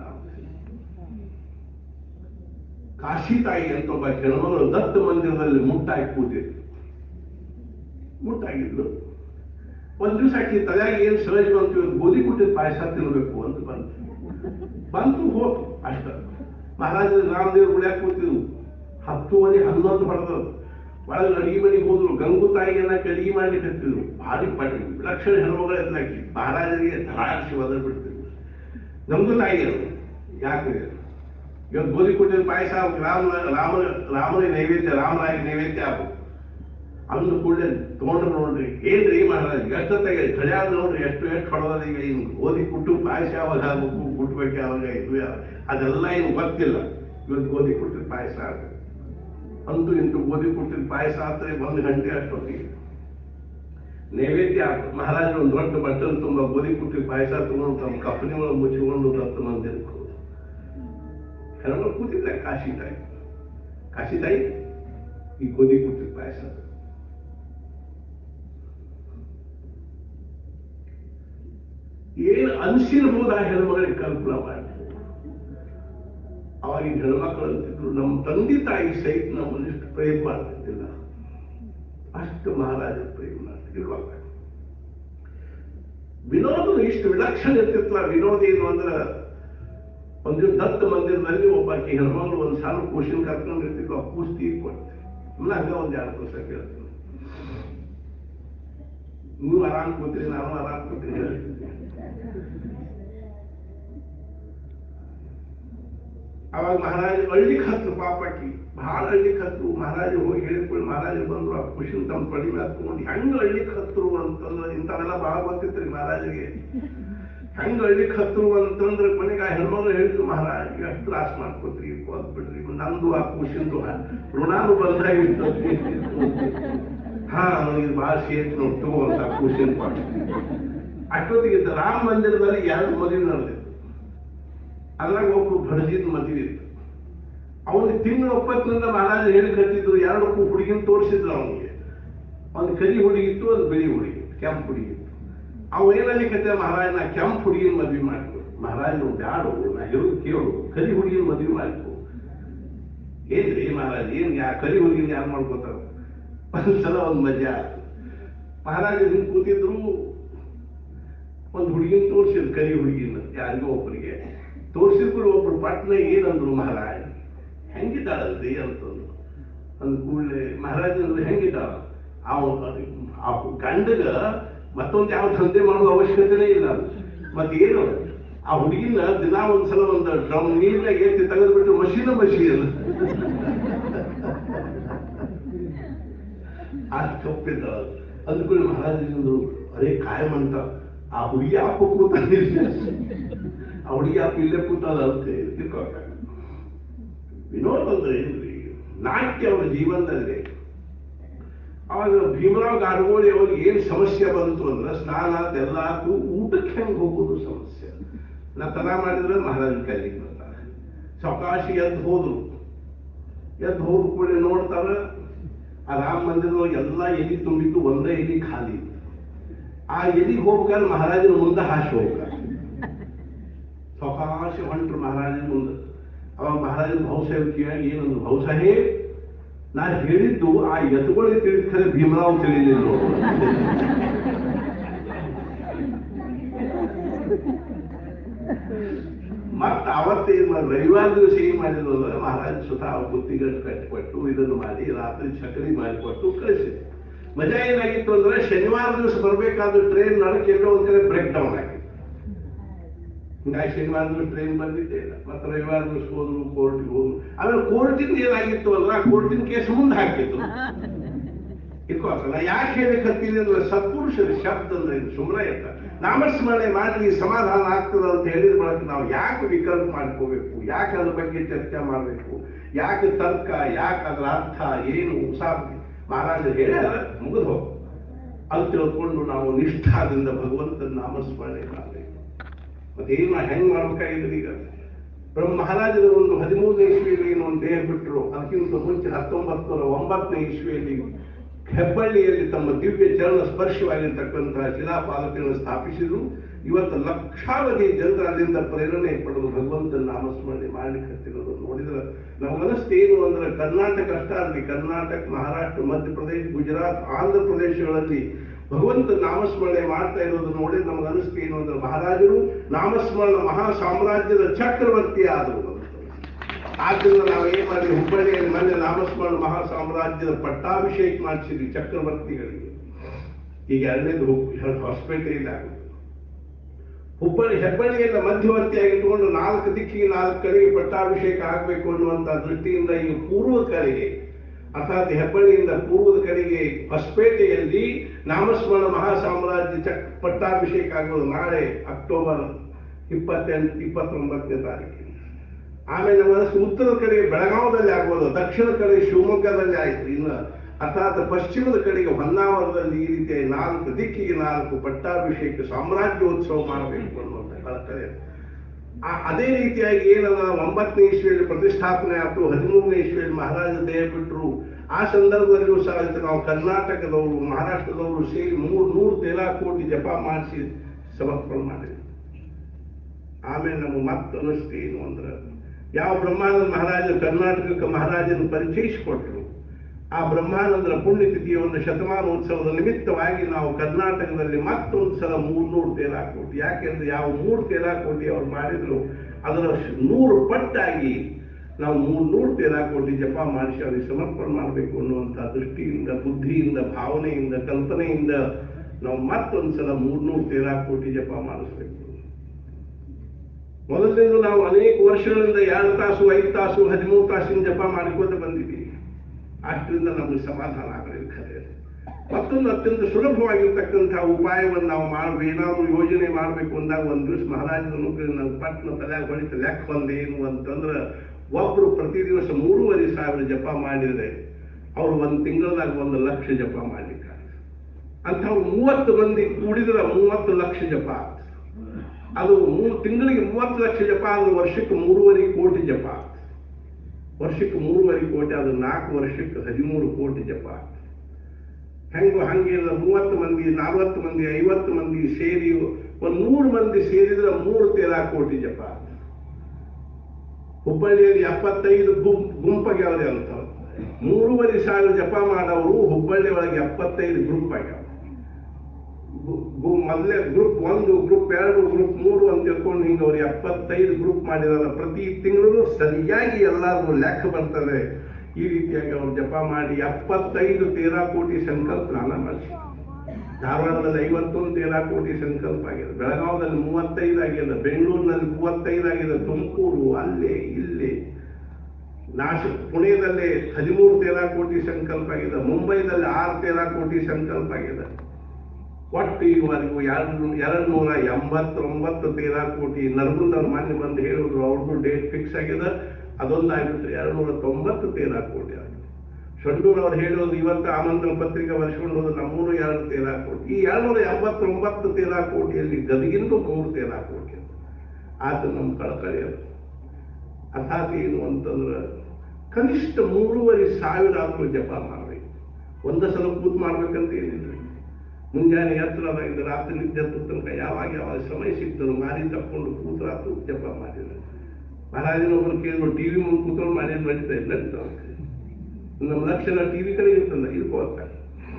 ಕಾಶಿ ತಾಯಿ ಅಂತ ಒಬ್ಬ ಹೆಣ್ಮಗಳು ದತ್ತ ಮಂದಿರದಲ್ಲಿ ಮುಟ್ಟಾಗಿ ಕೂತಿದ್ರು ಮುಟ್ಟಾಗಿದ್ಲು ಒಂದ್ ದಿವಸ ಆಕಿ ತಲೆಯಾಗ ಏನ್ ಸಹಜ ಬಂತು ಇವತ್ತು ಗೋಧಿ ಕುಟ್ಟಿದ ಪಾಯಸ ತಿನ್ಬೇಕು ಅಂತ ಬಂತು ಬಂತು ಹೋತು ಅಷ್ಟ ಮಹಾರಾಜ ರಾಮದೇವ್ರು ಉಳ್ಯಾಕ ಕೂತಿದ್ರು ಹತ್ತುವರೆ ಹನ್ನೊಂದು ಹೊಡೆದ್ರು ಒಳಗೆ ಅಡಿಗೆ ಮನೆಗೆ ಹೋದ್ರು ಗಂಗು ತಾಯಿಯನ್ನ ಅಡಿಗೆ ಮಾಡ್ಲಿಕ್ಕೆ ಹತ್ತಿದ್ರು ಭಾರಿ ಪಟ್ಟಿ ಲಕ್ಷಣ ಹೆಣ್ಮಗಳು ಎದ್ದಾಕಿ ಮಹಾರಾಜರಿಗೆ ಧರಾಕ್ಷಿ ಒದರ್ ಬಿಡ್ತಿದ್ರು ನಮಗೂ ತಾಯಿ ಅದು ಯಾಕೆ ಇವತ್ತು ಗೋಧಿ ಕೊಟ್ಟಿನ ಪಾಯಸ ರಾಮ ರಾಮನ ರಾಮನ ನೈವೇದ್ಯ ರಾಮರಾಯ ನೈವೇದ್ಯ ಆಗು ಅಂದು ಕೂಡಲೇ ತಗೊಂಡ್ರು ನೋಡ್ರಿ ಏನ್ರಿ ಮಹಾರಾಜ್ ಎಷ್ಟೊತ್ತಾಗ ಕಳ್ಯಾದ ನೋಡ್ರಿ ಎಷ್ಟು ಎಷ್ಟು ಹೊಡೆದ ಈಗ ಇನ್ನು ಗೋಧಿ ಕುಟ್ಟು ಪಾಯಸ ಯಾವಾಗ ಆಗ್ಬೇಕು ಕುಟ್ಬೇಕು ಯಾವಾಗ ಇದು ಯಾವಾಗ ಅದೆಲ್ಲ ಏನು ಗೊತ್ತಿಲ್ಲ ಇವತ್ತು ಗೋಧಿ ಕುಟ್ಟಿದ ಪಾಯಸ ಆಗುತ್ತೆ ಅಂತೂ ಇಂತೂ ಗೋಧಿ ಕುಟ್ಟಿದ ಪಾಯಸ ಆದ್ರೆ ಒಂದು ಗಂಟೆ ಅಷ್ಟೊತ್ತಿಗೆ ನೈವೇದ್ಯ ಆಯ್ತು ಮಹಾರಾಜರು ಒಂದು ದೊಡ್ಡ ಬಟ್ಟಲು ತುಂಬ ಗೋಧಿ ಕುಟ್ಟಿದ ಪಾಯಸ ತಗೊಂಡು ತಮ್ಮ ಕಪ್ಪನಿ ಒಳಗೆ ಮುಚ್ಚಿಕೊಂಡು ರತ್ತು ಮಂದಿರಕ್ಕೆ ಹೋದ್ರು ಹೆಣ್ಮಕ್ಳು ಕೂತಿದ್ದಾರೆ ಕಾಶಿ ತಾಯಿ ಕಾಶಿ ತಾಯಿ ಈ ಗೋಧಿ ಕುಟ್ಟಿದ ಪಾಯಸ ಏನು ಅನ್ಸಿರ್ಬೋದು ಆ ಹೆಣ್ಮಗಳಿಗೆ ಕಲ್ಪನಾ ಮಾಡಿ ಅವಾಗಿನ ಹೆಣ್ಮಕ್ಳು ಅಂತಿದ್ರು ನಮ್ಮ ತಂದೆ ತಾಯಿ ಸಹಿತ ನಮ್ಮನ್ನು ಇಷ್ಟು ಪ್ರೇಮ ಮಾಡ್ತಿದ್ದಿಲ್ಲ ಅಷ್ಟು ಮಹಾರಾಜ ಪ್ರೇಮ ಮಾಡ್ತಿರುವಾಗ ವಿನೋದನು ಇಷ್ಟು ವಿಲಕ್ಷಣ ಇರ್ತಿತ್ತಲ್ಲ ವಿನೋದ ಏನು ಅಂದ್ರೆ ಒಂದು ದತ್ತ ಮಂದಿರದಲ್ಲಿ ಒಬ್ಬಾಕಿ ಹೆಣ್ಮಗಳು ಒಂದು ಸಾಲು ಕೂಸಿನ ಕರ್ಕೊಂಡು ಇರ್ತಿದ್ಲು ಆ ಕೂಸ್ ತೀರ್ ಕೊಡ್ತೆ ಇನ್ನ ಹಂಗ ಒಂದು ಎರಡು ವರ್ಷ ಕೇಳ್ತೀನಿ ನೀವು ಆರಾಮ್ ಕೂತ್ರಿ ನಾನು ಆರಾಮ್ ಕೂತ್ರಿ ಹೇಳ್ತಿದ್ದೆ ಅವಾಗ ಮಹಾರಾಜ ಅಳ್ಳಿಕ್ ಹತ್ತು ಪಾಪಕ್ಕಿ ಬಹಳ ಅಳ್ಳಿಕ್ ಹತ್ತು ಮಹಾರಾಜ ಹೋಗಿ ಹೇಳಿದ್ಕೊಂಡು ಮಹಾರಾಜ ಬಂದ್ರು ಆ ಖುಷಿನ ತಮ್ಮ ಪಡಿ ಮೇಲೆ ಹತ್ಕೊಂಡು ಹೆಂಗ್ ಅಳ್ಳಿಕ್ ಹತ್ತರು ಅಂತಂದ್ರೆ ಇಂಥವೆಲ್ಲ ಬಹಳ ಗೊತ್ತಿತ್ರಿ ಮಹಾರಾಜಗೆ ಹೆಂಗ್ ಅಳ್ಳಿಕ್ ಹತ್ತರು ಅಂತಂದ್ರೆ ಕೊನೆಗೆ ಆ ಹೆಣ್ಮಗಳು ಹೇಳಿದ್ರು ಮಹಾರಾಜ್ ಎಷ್ಟು ತ್ರಾಸ ಮಾಡ್ಕೋತ್ರಿ ಕೋದ್ ಬಿಡ್ರಿ ನಂದು ಆ ಖುಷಿಂದು ಋಣಾನು ಬಂದ ಇರ್ತದೆ ಹಾ ನನಗೆ ಬಹಳ ಸೇತ್ ನೋಡ್ತು ಅಂತ ಖುಷಿನ ಕೊಟ್ಟು ಅಷ್ಟೊತ್ತಿಗೆ ರಾಮ ಮಂದಿರದಲ್ಲಿ ಎರಡು ಮದುವೆ ನಡೆದಿತ್ತು ಅದ್ರಾಗ ಒಬ್ರು ಭಡಜಿದ್ ಮದುವೆ ಇತ್ತು ಅವನಿಗೆ ತಿಂಗಳ ಒಪ್ಪತ್ತಿನಿಂದ ಮಹಾರಾಜ ಹೇಳಿ ಕಟ್ಟಿದ್ರು ಎರಡು ಹುಡುಗಿನ ತೋರಿಸಿದ್ರು ಅವನಿಗೆ ಒಂದು ಕರಿ ಹುಡುಗಿತ್ತು ಒಂದು ಬಿಳಿ ಹುಡುಗಿತ್ತು ಕೆಂಪು ಹುಡುಗಿತ್ತು ಅವ ಏನಲ್ಲಿ ಕತ್ತೆ ಮಹಾರಾಜ ನಾ ಕೆಂಪು ಹುಡುಗಿನ ಮದುವೆ ಮಾಡ್ಕೊ ಮಹಾರಾಜರು ಬ್ಯಾಡು ನಾ ಹೇಳೋದು ಕೇಳು ಕರಿ ಹುಡುಗಿನ ಮದುವೆ ಮಾಡ್ಕೊ ಏನ್ರಿ ಮಹಾರಾಜ್ ಏನ್ ಯಾ ಕರಿ ಹುಡುಗಿನ ಯಾರು ಮಾಡ್ಕೋತಾರ ಒಂದ್ಸಲ ಒಂದು ಮಜಾ ಆಯ್ತು ಮಹಾರಾಜ ಹಿಂಗ್ ಕೂತಿದ್ರು ಒಂದು ಹುಡುಗಿನ ತೋರಿಸಿದ್ರು ಕರಿ ಹುಡುಗಿನ ಯಾರಿಗೋ ಒಬ್ಬರಿಗೆ ತೋರಿಸಿದ್ರು ಒಬ್ರು ಪಟ್ನ ಏನಂದ್ರು ಮಹಾರಾಜ್ ಹೆಂಗಿದ್ದಾಳಲ್ರಿ ಅಂತಂದ್ರು ಅಂದ ಕೂಡಲೇ ಮಹಾರಾಜಂದ್ರೆ ಹೆಂಗಿದ್ದಾಳ ಅವ ಆ ಗಂಡಗ ಮತ್ತೊಂದು ಯಾವ ದಂಧೆ ಮಾಡುವ ಅವಶ್ಯಕತೆನೇ ಇಲ್ಲ ಮತ್ತೇನು ಆ ಹುಡುಗಿನ ದಿನ ಒಂದ್ಸಲ ಒಂದು ಡ್ರಮ್ ನೀರ್ನಾಗ ಎತ್ತಿ ತೆಗೆದ್ಬಿಟ್ಟು ಮಷೀನ ಮಷೀನ್ ಆ ತಪ್ಪಿದ್ದ ಅಂದ್ಕೊಳ್ಳಿ ಮಹಾರಾಜಂದ್ರು ಅರೇ ಕಾಯಂ ಅಂತ ಆ ಹುಡುಗಿ ಅಪ್ಪ ಕೂತಿಲ್ಲ ಆ ಹುಡುಗಿ ಅಪ್ಪ ಇಲ್ಲೇ ಕೂತದ ಅಂತ ತಿಳ್ಕೊಕ ವಿನೋದ ಅಂದ್ರೆ ಏನ್ರಿ ನಾಟ್ಯ ಅವರ ಜೀವನದಲ್ಲಿ ಅವಾಗ ಭೀಮರಾವ್ ಗಾಡಗೋಳಿ ಅವ್ರಿಗೆ ಏನ್ ಸಮಸ್ಯೆ ಬಂತು ಅಂದ್ರೆ ಸ್ನಾನ ಅದೆಲ್ಲಾಕು ಊಟಕ್ಕೆ ಹೆಂಗ್ ಹೋಗೋದು ಸಮಸ್ಯೆ ನಾ ತನ ಮಾಡಿದ್ರೆ ಮಹಾರಾಜ ಕೈಲಿಗೆ ಬರ್ತಾರೆ ಸಾವಕಾಶಿ ಎದ್ದು ಹೋದ್ರು ಎದ್ದು ಹೋದ ಕೂಡ ನೋಡ್ತಾರ ಆ ರಾಮ ಮಂದಿರದೊಳಗೆ ಎಲ್ಲ ಎಲಿ ತುಂಬಿತ್ತು ಒಂದೇ ಎಲಿ ಖಾಲಿ ಇತ್ತು ಆ ಎಲಿಗೆ ಹೋಗ್ಬೇಕಾದ್ರೆ ಮಹಾರಾಜನ ಮುಂದೆ ಹಾಸಿ ಹೋಗ್ತಾರೆ ಸಾವಕಾಶ ಹೊಂಟ್ರು ಮಹಾರಾಜನ ಮುಂದೆ ಅವಾಗ ಮಹಾರಾಜನ ಬಹುಸಾಹೇಬ್ ಕೇಳಿ ಏನಂದ್ರು ಬಹುಸಾಹೇಬ್ ನಾ ಹೇಳಿದ್ದು ಆ ಎತ್ತುಗಳಿಗೆ ತಿಳಿದ ಖರೆ ಭೀಮರಾವ್ ತಿಳಿಲಿಲ್ಲ ಮತ್ತ ಅವತ್ತೇ ಏನ್ ಮಾಡಿ ರವಿವಾರ ದಿವಸ ಏನ್ ಮಾಡಿದ್ರು ಅಂದ್ರೆ ಮಹಾರಾಜ ಸ್ವತಃ ಬುತ್ತಿಗಟ್ಟು ಕಟ್ಟಿಕೊಟ್ಟು ಇದನ್ನು ಮಾಡಿ ರಾತ್ರಿ ಚಕರಿ ಮಾಡಿಕೊಟ್ಟು ಕಳಿಸಿದ್ರು ಮಜಾ ಏನಾಗಿತ್ತು ಅಂದ್ರೆ ಶನಿವಾರ ದಿವಸ ಬರ್ಬೇಕಾದ ಟ್ರೈನ್ ನಡಕ್ಕೆ ಎಲ್ಲೋ ಒಂದ್ ಕಡೆ ಬ್ರೇಕ್ ಡೌನ್ ಆಗಿತ್ತು ಹಿಂಗಾಗಿ ಶನಿವಾರ ದಿವಸ ಟ್ರೈನ್ ಬಂದಿದ್ದೇ ಇಲ್ಲ ಮತ್ತೆ ರವಿವಾರ ದಿವಸ ಹೋದ್ರು ಕೋರ್ಟ್ಗೆ ಹೋದ್ರು ಆಮೇಲೆ ಕೋರ್ಟಿಂದ ಏನಾಗಿತ್ತು ಅಂದ್ರೆ ಆ ಕೋರ್ಟಿನ ಕೇಸ್ ಮುಂದೆ ಹಾಕಿತ್ತು ಇಟ್ಕೋಕಲ್ಲ ಯಾಕೆ ಹೇಳಿಕತ್ತೀನಿ ಅಂದ್ರೆ ಸತ್ಪುರುಷರ ಶಬ್ದ ಅಂದ್ರೆ ಇದು ಸುಮ್ಮನೆ ಇರ್ತ ನಾಮಸ್ಮರಣೆ ಮಾಡಿ ಸಮಾಧಾನ ಆಗ್ತದ ಅಂತ ಹೇಳಿದ ಬಳಕ ನಾವು ಯಾಕೆ ವಿಕಲ್ಪ ಮಾಡ್ಕೋಬೇಕು ಯಾಕೆ ಅದ್ರ ಬಗ್ಗೆ ಚರ್ಚೆ ಮಾಡಬೇಕು ಯಾಕೆ ತರ್ಕ ಯಾಕೆ ಅದರ ಅರ್ಥ ಏನು ಉಸಾಬಿ ಮಹಾರಾಜರು ಹೇಳ್ಯಾರ ಮುಗಿದು ಹೋಗು ಅದು ತಿಳ್ಕೊಂಡು ನಾವು ನಿಷ್ಠಾದಿಂದ ಭಗವಂತನ ನಾಮಸ್ಮರಣೆ ಮಾಡಬೇಕು ಮತ್ತೆ ಏನು ಹೆಂಗ್ ಮಾಡ್ಬೇಕಾಗಿದ್ರೆ ಈಗ ಬ್ರಹ್ಮ ಮಹಾರಾಜರ ಒಂದು ಹದಿಮೂರನೇ ಇಸ್ವಿಯಲ್ಲಿ ಏನು ಒಂದು ದೇಹ ಬಿಟ್ಟರು ಅದಕ್ಕಿಂತ ಮುಂಚೆ ಹತ್ತೊಂಬತ್ತು ನೂರ ಒಂಬತ್ತನೇ ಇಸ್ವಿಯಲ್ಲಿ ಹೆಬ್ಬಳ್ಳಿಯಲ್ಲಿ ತಮ್ಮ ದಿವ್ಯ ಚರಣ ಸ್ಪರ್ಶವಾಗಿರ್ತಕ್ಕಂತಹ ಶಿಲಾಪಾಲಕರನ್ನು ಸ್ಥಾಪಿಸಿದ್ರು ಇವತ್ತು ಲಕ್ಷಾವಧಿ ಜನರು ಅಲ್ಲಿಂದ ಪ್ರೇರಣೆ ಪಡೆದು ಭಗವಂತನ ನಾಮಸ್ಮರಣೆ ಮಾಡ್ಲಿಕ್ಕೆ ಹತ್ತಿರೋದು ನೋಡಿದ್ರೆ ನಮ್ಮ ಅನಿಸ್ತು ಏನು ಅಂದ್ರೆ ಕರ್ನಾಟಕ ಅಷ್ಟೇ ಆಗಲಿ ಕರ್ನಾಟಕ ಮಹಾರಾಷ್ಟ್ರ ಮಧ್ಯಪ್ರದೇಶ ಗುಜರಾತ್ ಆಂಧ್ರ ಪ್ರದೇಶಗಳಲ್ಲಿ ಭಗವಂತ ನಾಮಸ್ಮರಣೆ ಮಾಡ್ತಾ ಇರೋದು ನೋಡಿ ನಮ್ಗೆ ಅನಿಸ್ತು ಏನು ಅಂದ್ರೆ ಮಹಾರಾಜರು ನಾಮಸ್ಮರಣ ಮಹಾ ಸಾಮ್ರಾಜ್ಯದ ಚಕ್ರವರ್ತಿ ಆದರು ಅಂತ. ಆದ್ರಿಂದ ನಾವು ಏನ್ ಮಾಡಿದ್ವಿ ಹುಬ್ಬಳ್ಳಿಯಲ್ಲಿ ಮೊನ್ನೆ ನಾಮಸ್ಮರಣ ಮಹಾ ಸಾಮ್ರಾಜ್ಯದ ಪಟ್ಟಾಭಿಷೇಕ ಮಾಡಿಸಿದ್ವಿ ಚಕ್ರವರ್ತಿಗಳಿಗೆ ಈಗ ಎರಡನೇದು ಹೊಸಪೇಟೆಯಲ್ಲಿ ಆಗುತ್ತೆ ಹುಬ್ಬಳ್ಳಿ ಹೆಬ್ಬಳ್ಳಿಯನ್ನ ಮಧ್ಯವರ್ತಿಯಾಗಿ ಇಟ್ಟುಕೊಂಡು ನಾಲ್ಕು ದಿಕ್ಕಿಗೆ ನಾಲ್ಕು ಕಡೆಗೆ ಪಟ್ಟಾಭಿಷೇಕ ಆಗಬೇಕು ಅನ್ನುವಂತ ದೃಷ್ಟಿಯಿಂದ ಈ ಪೂರ್ವ ಕಡೆಗೆ ಅರ್ಥಾತ್ ಹೆಬ್ಬಳ್ಳಿಯಿಂದ ಪೂರ್ವದ ಕಡೆಗೆ ಹೊಸಪೇಟೆಯಲ್ಲಿ ನಾಮಸ್ಮರಣ ಮಹಾ ಸಾಮ್ರಾಜ್ಯ ಚಕ್ ಪಟ್ಟಾಭಿಷೇಕ ಆಗೋದು ನಾಳೆ ಅಕ್ಟೋಬರ್ ಇಪ್ಪತ್ತೆಂಟು ಇಪ್ಪತ್ತೊಂಬತ್ತನೇ ತಾರೀಕು ಆಮೇಲೆ ಮನಸ್ಸು ಉತ್ತರದ ಕಡೆಗೆ ಬೆಳಗಾವದಲ್ಲಿ ಆಗ್ಬೋದು ದಕ್ಷಿಣ ಕಡೆ ಶಿವಮೊಗ್ಗದಲ್ಲಿ ಆಯ್ತು ಇನ್ನು ಅರ್ಥಾತ್ ಪಶ್ಚಿಮದ ಕಡೆಗೆ ಹೊನ್ನಾವರದಲ್ಲಿ ಈ ರೀತಿಯ ನಾಲ್ಕು ದಿಕ್ಕಿಗೆ ನಾಲ್ಕು ಪಟ್ಟಾಭಿಷೇಕ ಸಾಮ್ರಾಜ್ಯೋತ್ಸವ ಮಾಡಬೇಕು ಅನ್ನುವಂಥ ಕಳಕಳೆ ಆ- ಅದೇ ರೀತಿಯಾಗಿ ಏನದ ಒಂಬತ್ತನೇ ಇಸ್ವಿಯಲ್ಲಿ ಪ್ರತಿಷ್ಠಾಪನೆ ಆಯ್ತು ಹದಿಮೂರನೇ ಇಸ್ವಿಯಲ್ಲಿ ಮಹಾರಾಜ ದೇಹ ಬಿಟ್ಟರು ಆ ಸಂದರ್ಭದಲ್ಲಿಯೂ ಸಹ ಇದು ನಾವು ಕರ್ನಾಟಕದವರು ಮಹಾರಾಷ್ಟ್ರದವರು ಸೇರಿ ಮೂರು ನೂರು ತೇಲಾ ಕೋಟಿ ಜಪ ಮಾಡಿಸಿ ಸಮರ್ಪಣೆ ಮಾಡಿದ್ರು ಆಮೇಲೆ ನಮಗೆ ಮತ್ತೆ ಅನಿಸ್ತು ಏನು ಅಂದ್ರೆ ಯಾವ ಬ್ರಹ್ಮಾನಂದ ಮಹಾರಾಜ ಕರ್ನಾಟಕಕ್ಕೆ ಮಹಾರಾಜನ ಪರಿಚಯಿಸಿಕೊಟ್ರು ಆ ಬ್ರಹ್ಮಾನಂದರ ಪುಣ್ಯತಿಥಿಯ ಒಂದು ಶತಮಾನೋತ್ಸವದ ನಿಮಿತ್ತವಾಗಿ ನಾವು ಕರ್ನಾಟಕದಲ್ಲಿ ಮತ್ತೊಂದು ಸಲ ಮೂರ್ನೂರು ತೇಲಾಕೋಟಿ ಯಾಕೆಂದ್ರೆ ಯಾವ ಮೂರು ತೇಲಾಕೋಟಿ ಅವ್ರು ಮಾಡಿದ್ರು ಅದರ ಶ- ನೂರು ಪಟ್ಟಾಗಿ ನಾವು ಮೂರ್ನೂರು ತೇಲಾಕೋಟಿ ಜಪ ಮಾಡಿಸಿ ಅವರಿಗೆ ಸಮರ್ಪಣೆ ಮಾಡಬೇಕು ಅನ್ನುವಂಥ ದೃಷ್ಟಿಯಿಂದ ಬುದ್ಧಿಯಿಂದ ಭಾವನೆಯಿಂದ ಕಲ್ಪನೆಯಿಂದ ನಾವು ಮತ್ತೊಂದು ಸಲ ಮೂರ್ನೂರು ತೇಲಾಕೋಟಿ ಜಪ ಮಾಡಿಸ್ಬೇಕು ಮೊದಲಿನಿಂದ ನಾವು ಅನೇಕ ವರ್ಷಗಳಿಂದ ಎರಡು ತಾಸು ಐದು ತಾಸು ಹದಿಮೂರು ತಾಸಿನ ಜಪ ಮಾಡಿಕೊಂಡು ಬಂದಿದ್ದೀವಿ ಅಷ್ಟರಿಂದ ನಮಗೆ ಸಮಾಧಾನ ಆಗಲಿಲ್ಲ ಖರೆ ಮತ್ತೊಂದು ಅತ್ಯಂತ ಸುಲಭವಾಗಿರ್ತಕ್ಕಂಥ ಉಪಾಯವನ್ನು ನಾವು ಮಾಡಬೇಕು ಏನಾದರೂ ಯೋಜನೆ ಮಾಡಬೇಕು ಅಂದಾಗ ಒಂದು ದಿವಸ ಮಹಾರಾಜನ ನಾವು ಪಟ್ನ ತಲೆಯಾಗ ಹೊಡಿತ ಲೆಕ್ಕ ಬಂದೇನು ಅಂತಂದ್ರೆ ಒಬ್ರು ಪ್ರತಿ ದಿವಸ ಮೂರುವರೆ ಸಾವಿರ ಜಪ ಮಾಡಿದ್ರೆ ಅವ್ರು ಒಂದು ತಿಂಗಳದಾಗ ಒಂದು ಲಕ್ಷ ಜಪ ಮಾಡ್ಲಿಕ್ಕೆ ಅಂಥವ್ರು ಮೂವತ್ತು ಮಂದಿ ಕೂಡಿದ್ರೆ ಮೂವತ್ತು ಲಕ್ಷ ಜಪ ಆಗ್ತದೆ ಅದು ಮೂರು ತಿಂಗಳಿಗೆ ಮೂವತ್ತು ಲಕ್ಷ ಜಪ ಅಂದ್ರೆ ವರ್ಷಕ್ಕೆ ಮೂರುವರೆ ಕೋಟಿ ಜಪ ವರ್ಷಕ್ಕೆ ಮೂರುವರೆ ಕೋಟಿ ಅದು ನಾಲ್ಕು ವರ್ಷಕ್ಕೆ ಹದಿಮೂರು ಕೋಟಿ ಜಪ ಹೆಂಗೋ ಹಂಗಿಲ್ಲ ಮೂವತ್ತು ಮಂದಿ ನಲವತ್ತು ಮಂದಿ ಐವತ್ತು ಮಂದಿ ಸೇರಿ ಒಂದು ನೂರು ಮಂದಿ ಸೇರಿದ್ರೆ ಮೂರು ತೇರಾ ಕೋಟಿ ಜಪ ಹುಬ್ಬಳ್ಳಿಯಲ್ಲಿ ಎಪ್ಪತ್ತೈದು ಗುಂಪ್ ಗುಂಪಾಗ್ಯಾವ್ರಿ ಅಂತ ಮೂರುವರೆ ಸಾವಿರ ಜಪ ಮಾಡೋರು ಹುಬ್ಬಳ್ಳಿ ಒಳಗೆ ಎಪ್ಪತ್ತೈದು ಗ್ರೂಪ್ ಆಗ್ಯಾವ ಗು- ಗು- ಮೊದಲೇ ಗ್ರೂಪ್ ಒಂದು ಗ್ರೂಪ್ ಎರಡು ಗ್ರೂಪ್ ಮೂರು ಅಂತ ತಿಳ್ಕೊಂಡು ಹಿಂಗೆ ಅವ್ರು ಎಪ್ಪತ್ತೈದು ಗ್ರೂಪ್ ಮಾಡಿದಾರೆ ಪ್ರತಿ ತಿಂಗಳು ಸರಿಯಾಗಿ ಎಲ್ಲಾರು ಲೆಕ್ಕ ಬರ್ತದೆ ಈ ರೀತಿಯಾಗಿ ಅವ್ರು ಜಪ ಮಾಡಿ ಎಪ್ಪತ್ತೈದು ತೇರಾ ಕೋಟಿ ಸಂಕಲ್ಪ ನಾನ ಮಾಡಿಸಿ ಧಾರವಾಡದಲ್ಲಿ ಐವತ್ತೊಂದು ತೇರಾ ಕೋಟಿ ಸಂಕಲ್ಪ ಆಗಿದೆ ಬೆಳಗಾವದಲ್ಲಿ ಮೂವತ್ತೈದು ಆಗಿದೆ ಬೆಂಗಳೂರಿನಲ್ಲಿ ಮೂವತ್ತೈದು ಆಗಿದೆ ತುಮಕೂರು ಅಲ್ಲೇ ಇಲ್ಲೇ ನಾಶ ಪುಣೆದಲ್ಲಿ ಹದಿಮೂರು ತೇರಾ ಕೋಟಿ ಸಂಕಲ್ಪ ಆಗಿದೆ ಮುಂಬೈದಲ್ಲಿ ಆರು ತೇರಾ ಕೋಟಿ ಸಂಕಲ್ಪ ಆಗಿದೆ ಒಟ್ಟು ಈವರೆಗೂ ಎರಡು ಎರಡು ನೂರ ಎಂಬತ್ತೊಂಬತ್ತು ತೇರಾ ಕೋಟಿ ನರಗುಂದವ್ರ ಮೊನ್ನೆ ಬಂದು ಹೇಳಿದ್ರು ಅವ್ರದ್ದು ಡೇಟ್ ಫಿಕ್ಸ್ ಆಗಿದೆ ಅದೊಂದು ಆಗ್ಬಿಟ್ರೆ ಎರಡು ನೂರ ತೊಂಬತ್ತು ತೇರಾ ಕೋಟಿ ಆಗಿದೆ ಶಂಡೂರ್ ಅವ್ರು ಹೇಳೋದು ಇವತ್ತು ಆಮಂತ್ರಣ ಪತ್ರಿಕೆ ಬರ್ಸ್ಕೊಂಡು ಹೋದ್ರೆ ನಮ್ಮೂರು ಎರಡು ತೇರಾ ಕೋಟಿ ಈ ಎರಡು ನೂರ ಎಂಬತ್ತೊಂಬತ್ತು ತೇರಾ ಕೋಟಿಯಲ್ಲಿ ಗದಗಿಂದು ಮೂರು ತೇರಾ ಕೋಟಿ ಆತ ನಮ್ಮ ಕಳಕಳಿ ಅದು ಅರ್ಥಾತ್ ಏನು ಅಂತಂದ್ರೆ ಕನಿಷ್ಠ ಮೂರುವರೆ ಸಾವಿರ ಆದ್ರೂ ಜಪ ಮಾಡಬೇಕು ಒಂದ ಸಲ ಕೂತ್ ಮಾಡ್ಬೇಕಂತ ಏನಿಲ್ಲ ಮುಂಜಾನೆ ಎತ್ತರದಾಗಿದ್ದ ರಾತ್ರಿ ನಿದ್ದೆ ಹತ್ತೋ ತನಕ ಯಾವಾಗ ಯಾವಾಗ ಸಮಯ ಸಿಗ್ತದೆ ಮಾರಿ ತಕ್ಕೊಂಡು ಕೂತ್ರಾತು ಜಪ ಮಾಡಿದ್ರೆ ಮಹಾರಾಜನೊಬ್ಬರು ಕೇಳಿದ್ರು ಟಿವಿ ಮುಂದೆ ಕೂತ್ಕೊಂಡು ಮಾಡಿದ್ ನಡೀತಾ ಇಲ್ಲ ಅಂತ ಅವ್ರು. ನಮ್ಮ ಲಕ್ಷಣ ಟಿವಿ ಕಡೆ ಇರ್ತಲ್ಲ ಇರ್ಕೋತಾರೆ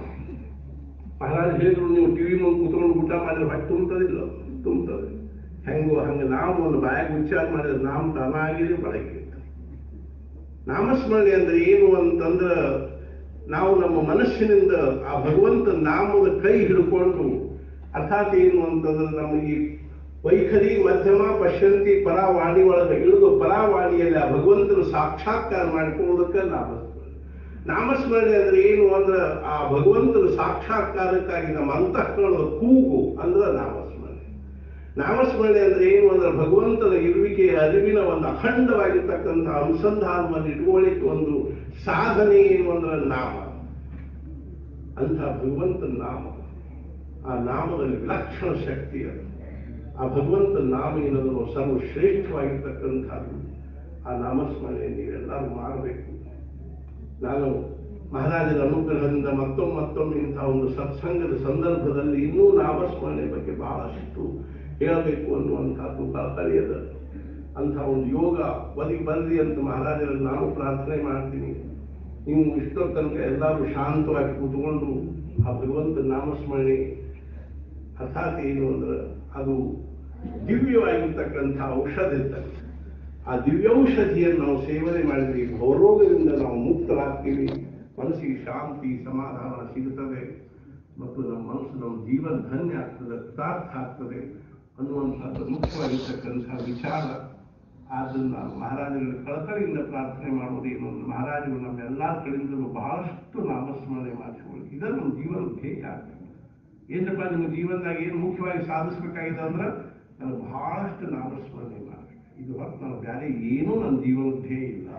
ಮಹಾರಾಜ್ ಹೇಳಿದ್ರು ನೀವು ಟಿವಿ ಮುಂದೆ ಕೂತ್ಕೊಂಡು ಊಟ ಮಾಡಿದ್ರೆ ಹೊಟ್ಟೆ ತುಂಬತದಿಲ್ಲ ತುಂಬತದೆ ಹೆಂಗೋ ಹಂಗೆ ನಾವು ಒಂದು ಬಾಯಾಗ ವಿಚಾರ ಮಾಡಿದ್ರೆ ನಾವು ತಾನಾಗಿದೆ ಬಳಕೆ ನಾಮಸ್ಮರಣೆ ಅಂದ್ರೆ ಏನು ಅಂತಂದ್ರ ನಾವು ನಮ್ಮ ಮನಸ್ಸಿನಿಂದ ಆ ಭಗವಂತ ನಾಮದ ಕೈ ಹಿಡ್ಕೊಂಡು ಅರ್ಥಾತ್ ಏನು ಅಂತಂದ್ರೆ ನಮಗೆ ವೈಖರಿ ಮಧ್ಯಮ ಪಶ್ಯಂತಿ ಪರಾವಾಣಿ ಒಳಗೆ ಇಳಿದು ಪರಾವಾಣಿಯಲ್ಲಿ ಆ ಭಗವಂತನ ಸಾಕ್ಷಾತ್ಕಾರ ಮಾಡಿಕೊಳ್ಳೋದಕ್ಕೆ ನಾಮಸ್ಮರಣೆ ನಾಮಸ್ಮರಣೆ ಅಂದ್ರೆ ಏನು ಅಂದ್ರೆ ಆ ಭಗವಂತನ ಸಾಕ್ಷಾತ್ಕಾರಕ್ಕಾಗಿ ನಮ್ಮ ಅಂತಃಕರಣದ ಕೂಗು ಅಂದ್ರೆ ನಾಮಸ್ಮರಣೆ ನಾಮಸ್ಮರಣೆ ಅಂದ್ರೆ ಏನು ಅಂದ್ರೆ ಭಗವಂತನ ಇರುವಿಕೆಯ ಅರಿವಿನ ಒಂದು ಅಖಂಡವಾಗಿರ್ತಕ್ಕಂಥ ಅನುಸಂಧಾನವನ್ನು ಇಟ್ಕೊಳ್ಳಿಕ್ಕೆ ಒಂದು ಸಾಧನೆ ಏನು ಅಂದ್ರೆ ನಾಮ ಅಂಥ ಭಗವಂತನ ನಾಮ ಆ ನಾಮದಲ್ಲಿ ವಿಲಕ್ಷಣ ಶಕ್ತಿ ಅದು ಆ ಭಗವಂತನ ನಾಮ ಏನದು ಸರ್ವಶ್ರೇಷ್ಠವಾಗಿರ್ತಕ್ಕಂಥದ್ದು ಆ ನಾಮಸ್ಮರಣೆ ನೀವೆಲ್ಲರೂ ಮಾಡಬೇಕು ನಾನು ಮಹಾರಾಜರ ಅನುಗ್ರಹದಿಂದ ಮತ್ತೊಮ್ಮೆ ಮತ್ತೊಮ್ಮೆ ಇಂತಹ ಒಂದು ಸತ್ಸಂಗದ ಸಂದರ್ಭದಲ್ಲಿ ಇನ್ನೂ ನಾಮಸ್ಮರಣೆ ಬಗ್ಗೆ ಬಹಳಷ್ಟು ಹೇಳಬೇಕು ಅನ್ನುವಂಥದ್ದು ಕಳೆಯದ ಅಂಥ ಒಂದು ಯೋಗ ಒದಗಿ ಬರಲಿ ಅಂತ ಮಹಾರಾಜರಲ್ಲಿ ನಾನು ಪ್ರಾರ್ಥನೆ ಮಾಡ್ತೀನಿ ನೀವು ಇಷ್ಟೋ ತನಕ ಎಲ್ಲರೂ ಶಾಂತವಾಗಿ ಕೂತ್ಕೊಂಡು ಆ ಭಗವಂತ ನಾಮಸ್ಮರಣೆ ಅರ್ಥಾತ್ ಏನು ಅಂದ್ರೆ ಅದು ದಿವ್ಯವಾಗಿರ್ತಕ್ಕಂಥ ಔಷಧ ಇರ್ತದೆ ಆ ದಿವ್ಯೌಷಧಿಯನ್ನು ನಾವು ಸೇವನೆ ಮಾಡಿದ್ವಿ ಭವರೋಗದಿಂದ ನಾವು ಮುಕ್ತರಾಗ್ತೀವಿ ಮನಸ್ಸಿಗೆ ಶಾಂತಿ ಸಮಾಧಾನ ಸಿಗುತ್ತದೆ ಮತ್ತು ನಮ್ಮ ಮನಸ್ಸು ನಮ್ಮ ಜೀವನ ಧನ್ಯ ಆಗ್ತದೆ ಕೃತಾರ್ಥ ಆಗ್ತದೆ ಅನ್ನುವಂಥದ್ದು ಮುಖ್ಯವಾಗಿರ್ತಕ್ಕಂಥ ವಿಚಾರ ಆದ್ದರಿಂದ ಮಹಾರಾಜಗಳ ಕಳಕಳಿಯಿಂದ ಪ್ರಾರ್ಥನೆ ಮಾಡುವುದೇನು ಅಂದ್ರೆ ಮಹಾರಾಜರು ನಮ್ಮೆಲ್ಲರ ಕಡೆಯಿಂದಲೂ ಬಹಳಷ್ಟು ನಾಮಸ್ಮರಣೆ ಮಾಡಿಸಿಕೊಳ್ಳಿ ಇದನ್ನು ನಮ್ಮ ಜೀವನ ಧ್ಯೇಯ ಆಗಬೇಕು ಏನಪ್ಪ ನಿಮ್ಮ ಜೀವನದಾಗ ಏನು ಮುಖ್ಯವಾಗಿ ಸಾಧಿಸ್ಬೇಕಾಗಿದೆ ಅಂದ್ರೆ ನಾನು ಬಹಳಷ್ಟು ನಾಮಸ್ಮರಣೆ ಮಾಡಬೇಕು ಇದು ಹೊರತು ನಾನು ಬೇರೆ ಏನೂ ನನ್ನ ಜೀವನ ಧ್ಯೇಯ ಇಲ್ಲ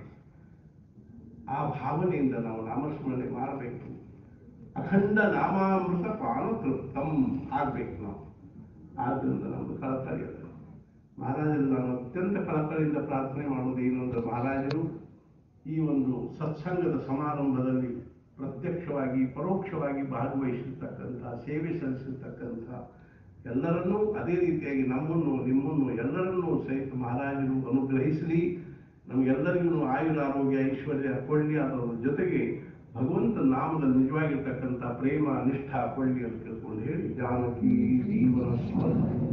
ಆ ಭಾವನೆಯಿಂದ ನಾವು ನಾಮಸ್ಮರಣೆ ಮಾಡಬೇಕು ಅಖಂಡ ನಾಮಾಮೃತ ಪ್ರಾಣತೃಪ್ತಂ ಆಗ್ಬೇಕು ನಾವು ಆದ್ದರಿಂದ ನಮ್ದು ಕಳಕಳಿ ಅದು ಮಹಾರಾಜರು ನಾನು ಅತ್ಯಂತ ಕಳಕಳಿಯಿಂದ ಪ್ರಾರ್ಥನೆ ಮಾಡೋದು ಏನು ಅಂದ್ರೆ ಮಹಾರಾಜರು ಈ ಒಂದು ಸತ್ಸಂಗದ ಸಮಾರಂಭದಲ್ಲಿ ಪ್ರತ್ಯಕ್ಷವಾಗಿ ಪರೋಕ್ಷವಾಗಿ ಭಾಗವಹಿಸಿರ್ತಕ್ಕಂಥ ಸೇವೆ ಸಲ್ಲಿಸಿರ್ತಕ್ಕಂಥ ಎಲ್ಲರನ್ನೂ ಅದೇ ರೀತಿಯಾಗಿ ನಮ್ಮನ್ನು ನಿಮ್ಮನ್ನು ಎಲ್ಲರನ್ನೂ ಸಹಿತ ಮಹಾರಾಜರು ಅನುಗ್ರಹಿಸಲಿ ನಮಗೆಲ್ಲರಿಗೂ ಆಯುರ ಆರೋಗ್ಯ ಐಶ್ವರ್ಯ ಕೊಳ್ಳಿ ಅದರ ಜೊತೆಗೆ ಭಗವಂತ ನಾಮದಲ್ಲಿ ನಿಜವಾಗಿರ್ತಕ್ಕಂಥ ಪ್ರೇಮ ನಿಷ್ಠ ಕೊಳ್ಳಿ ಅಂತ ತಿಳ್ಕೊಂಡು ಹೇಳಿ ಜಾನಕಿ ಜೀವನ ಸ್ಮರಣ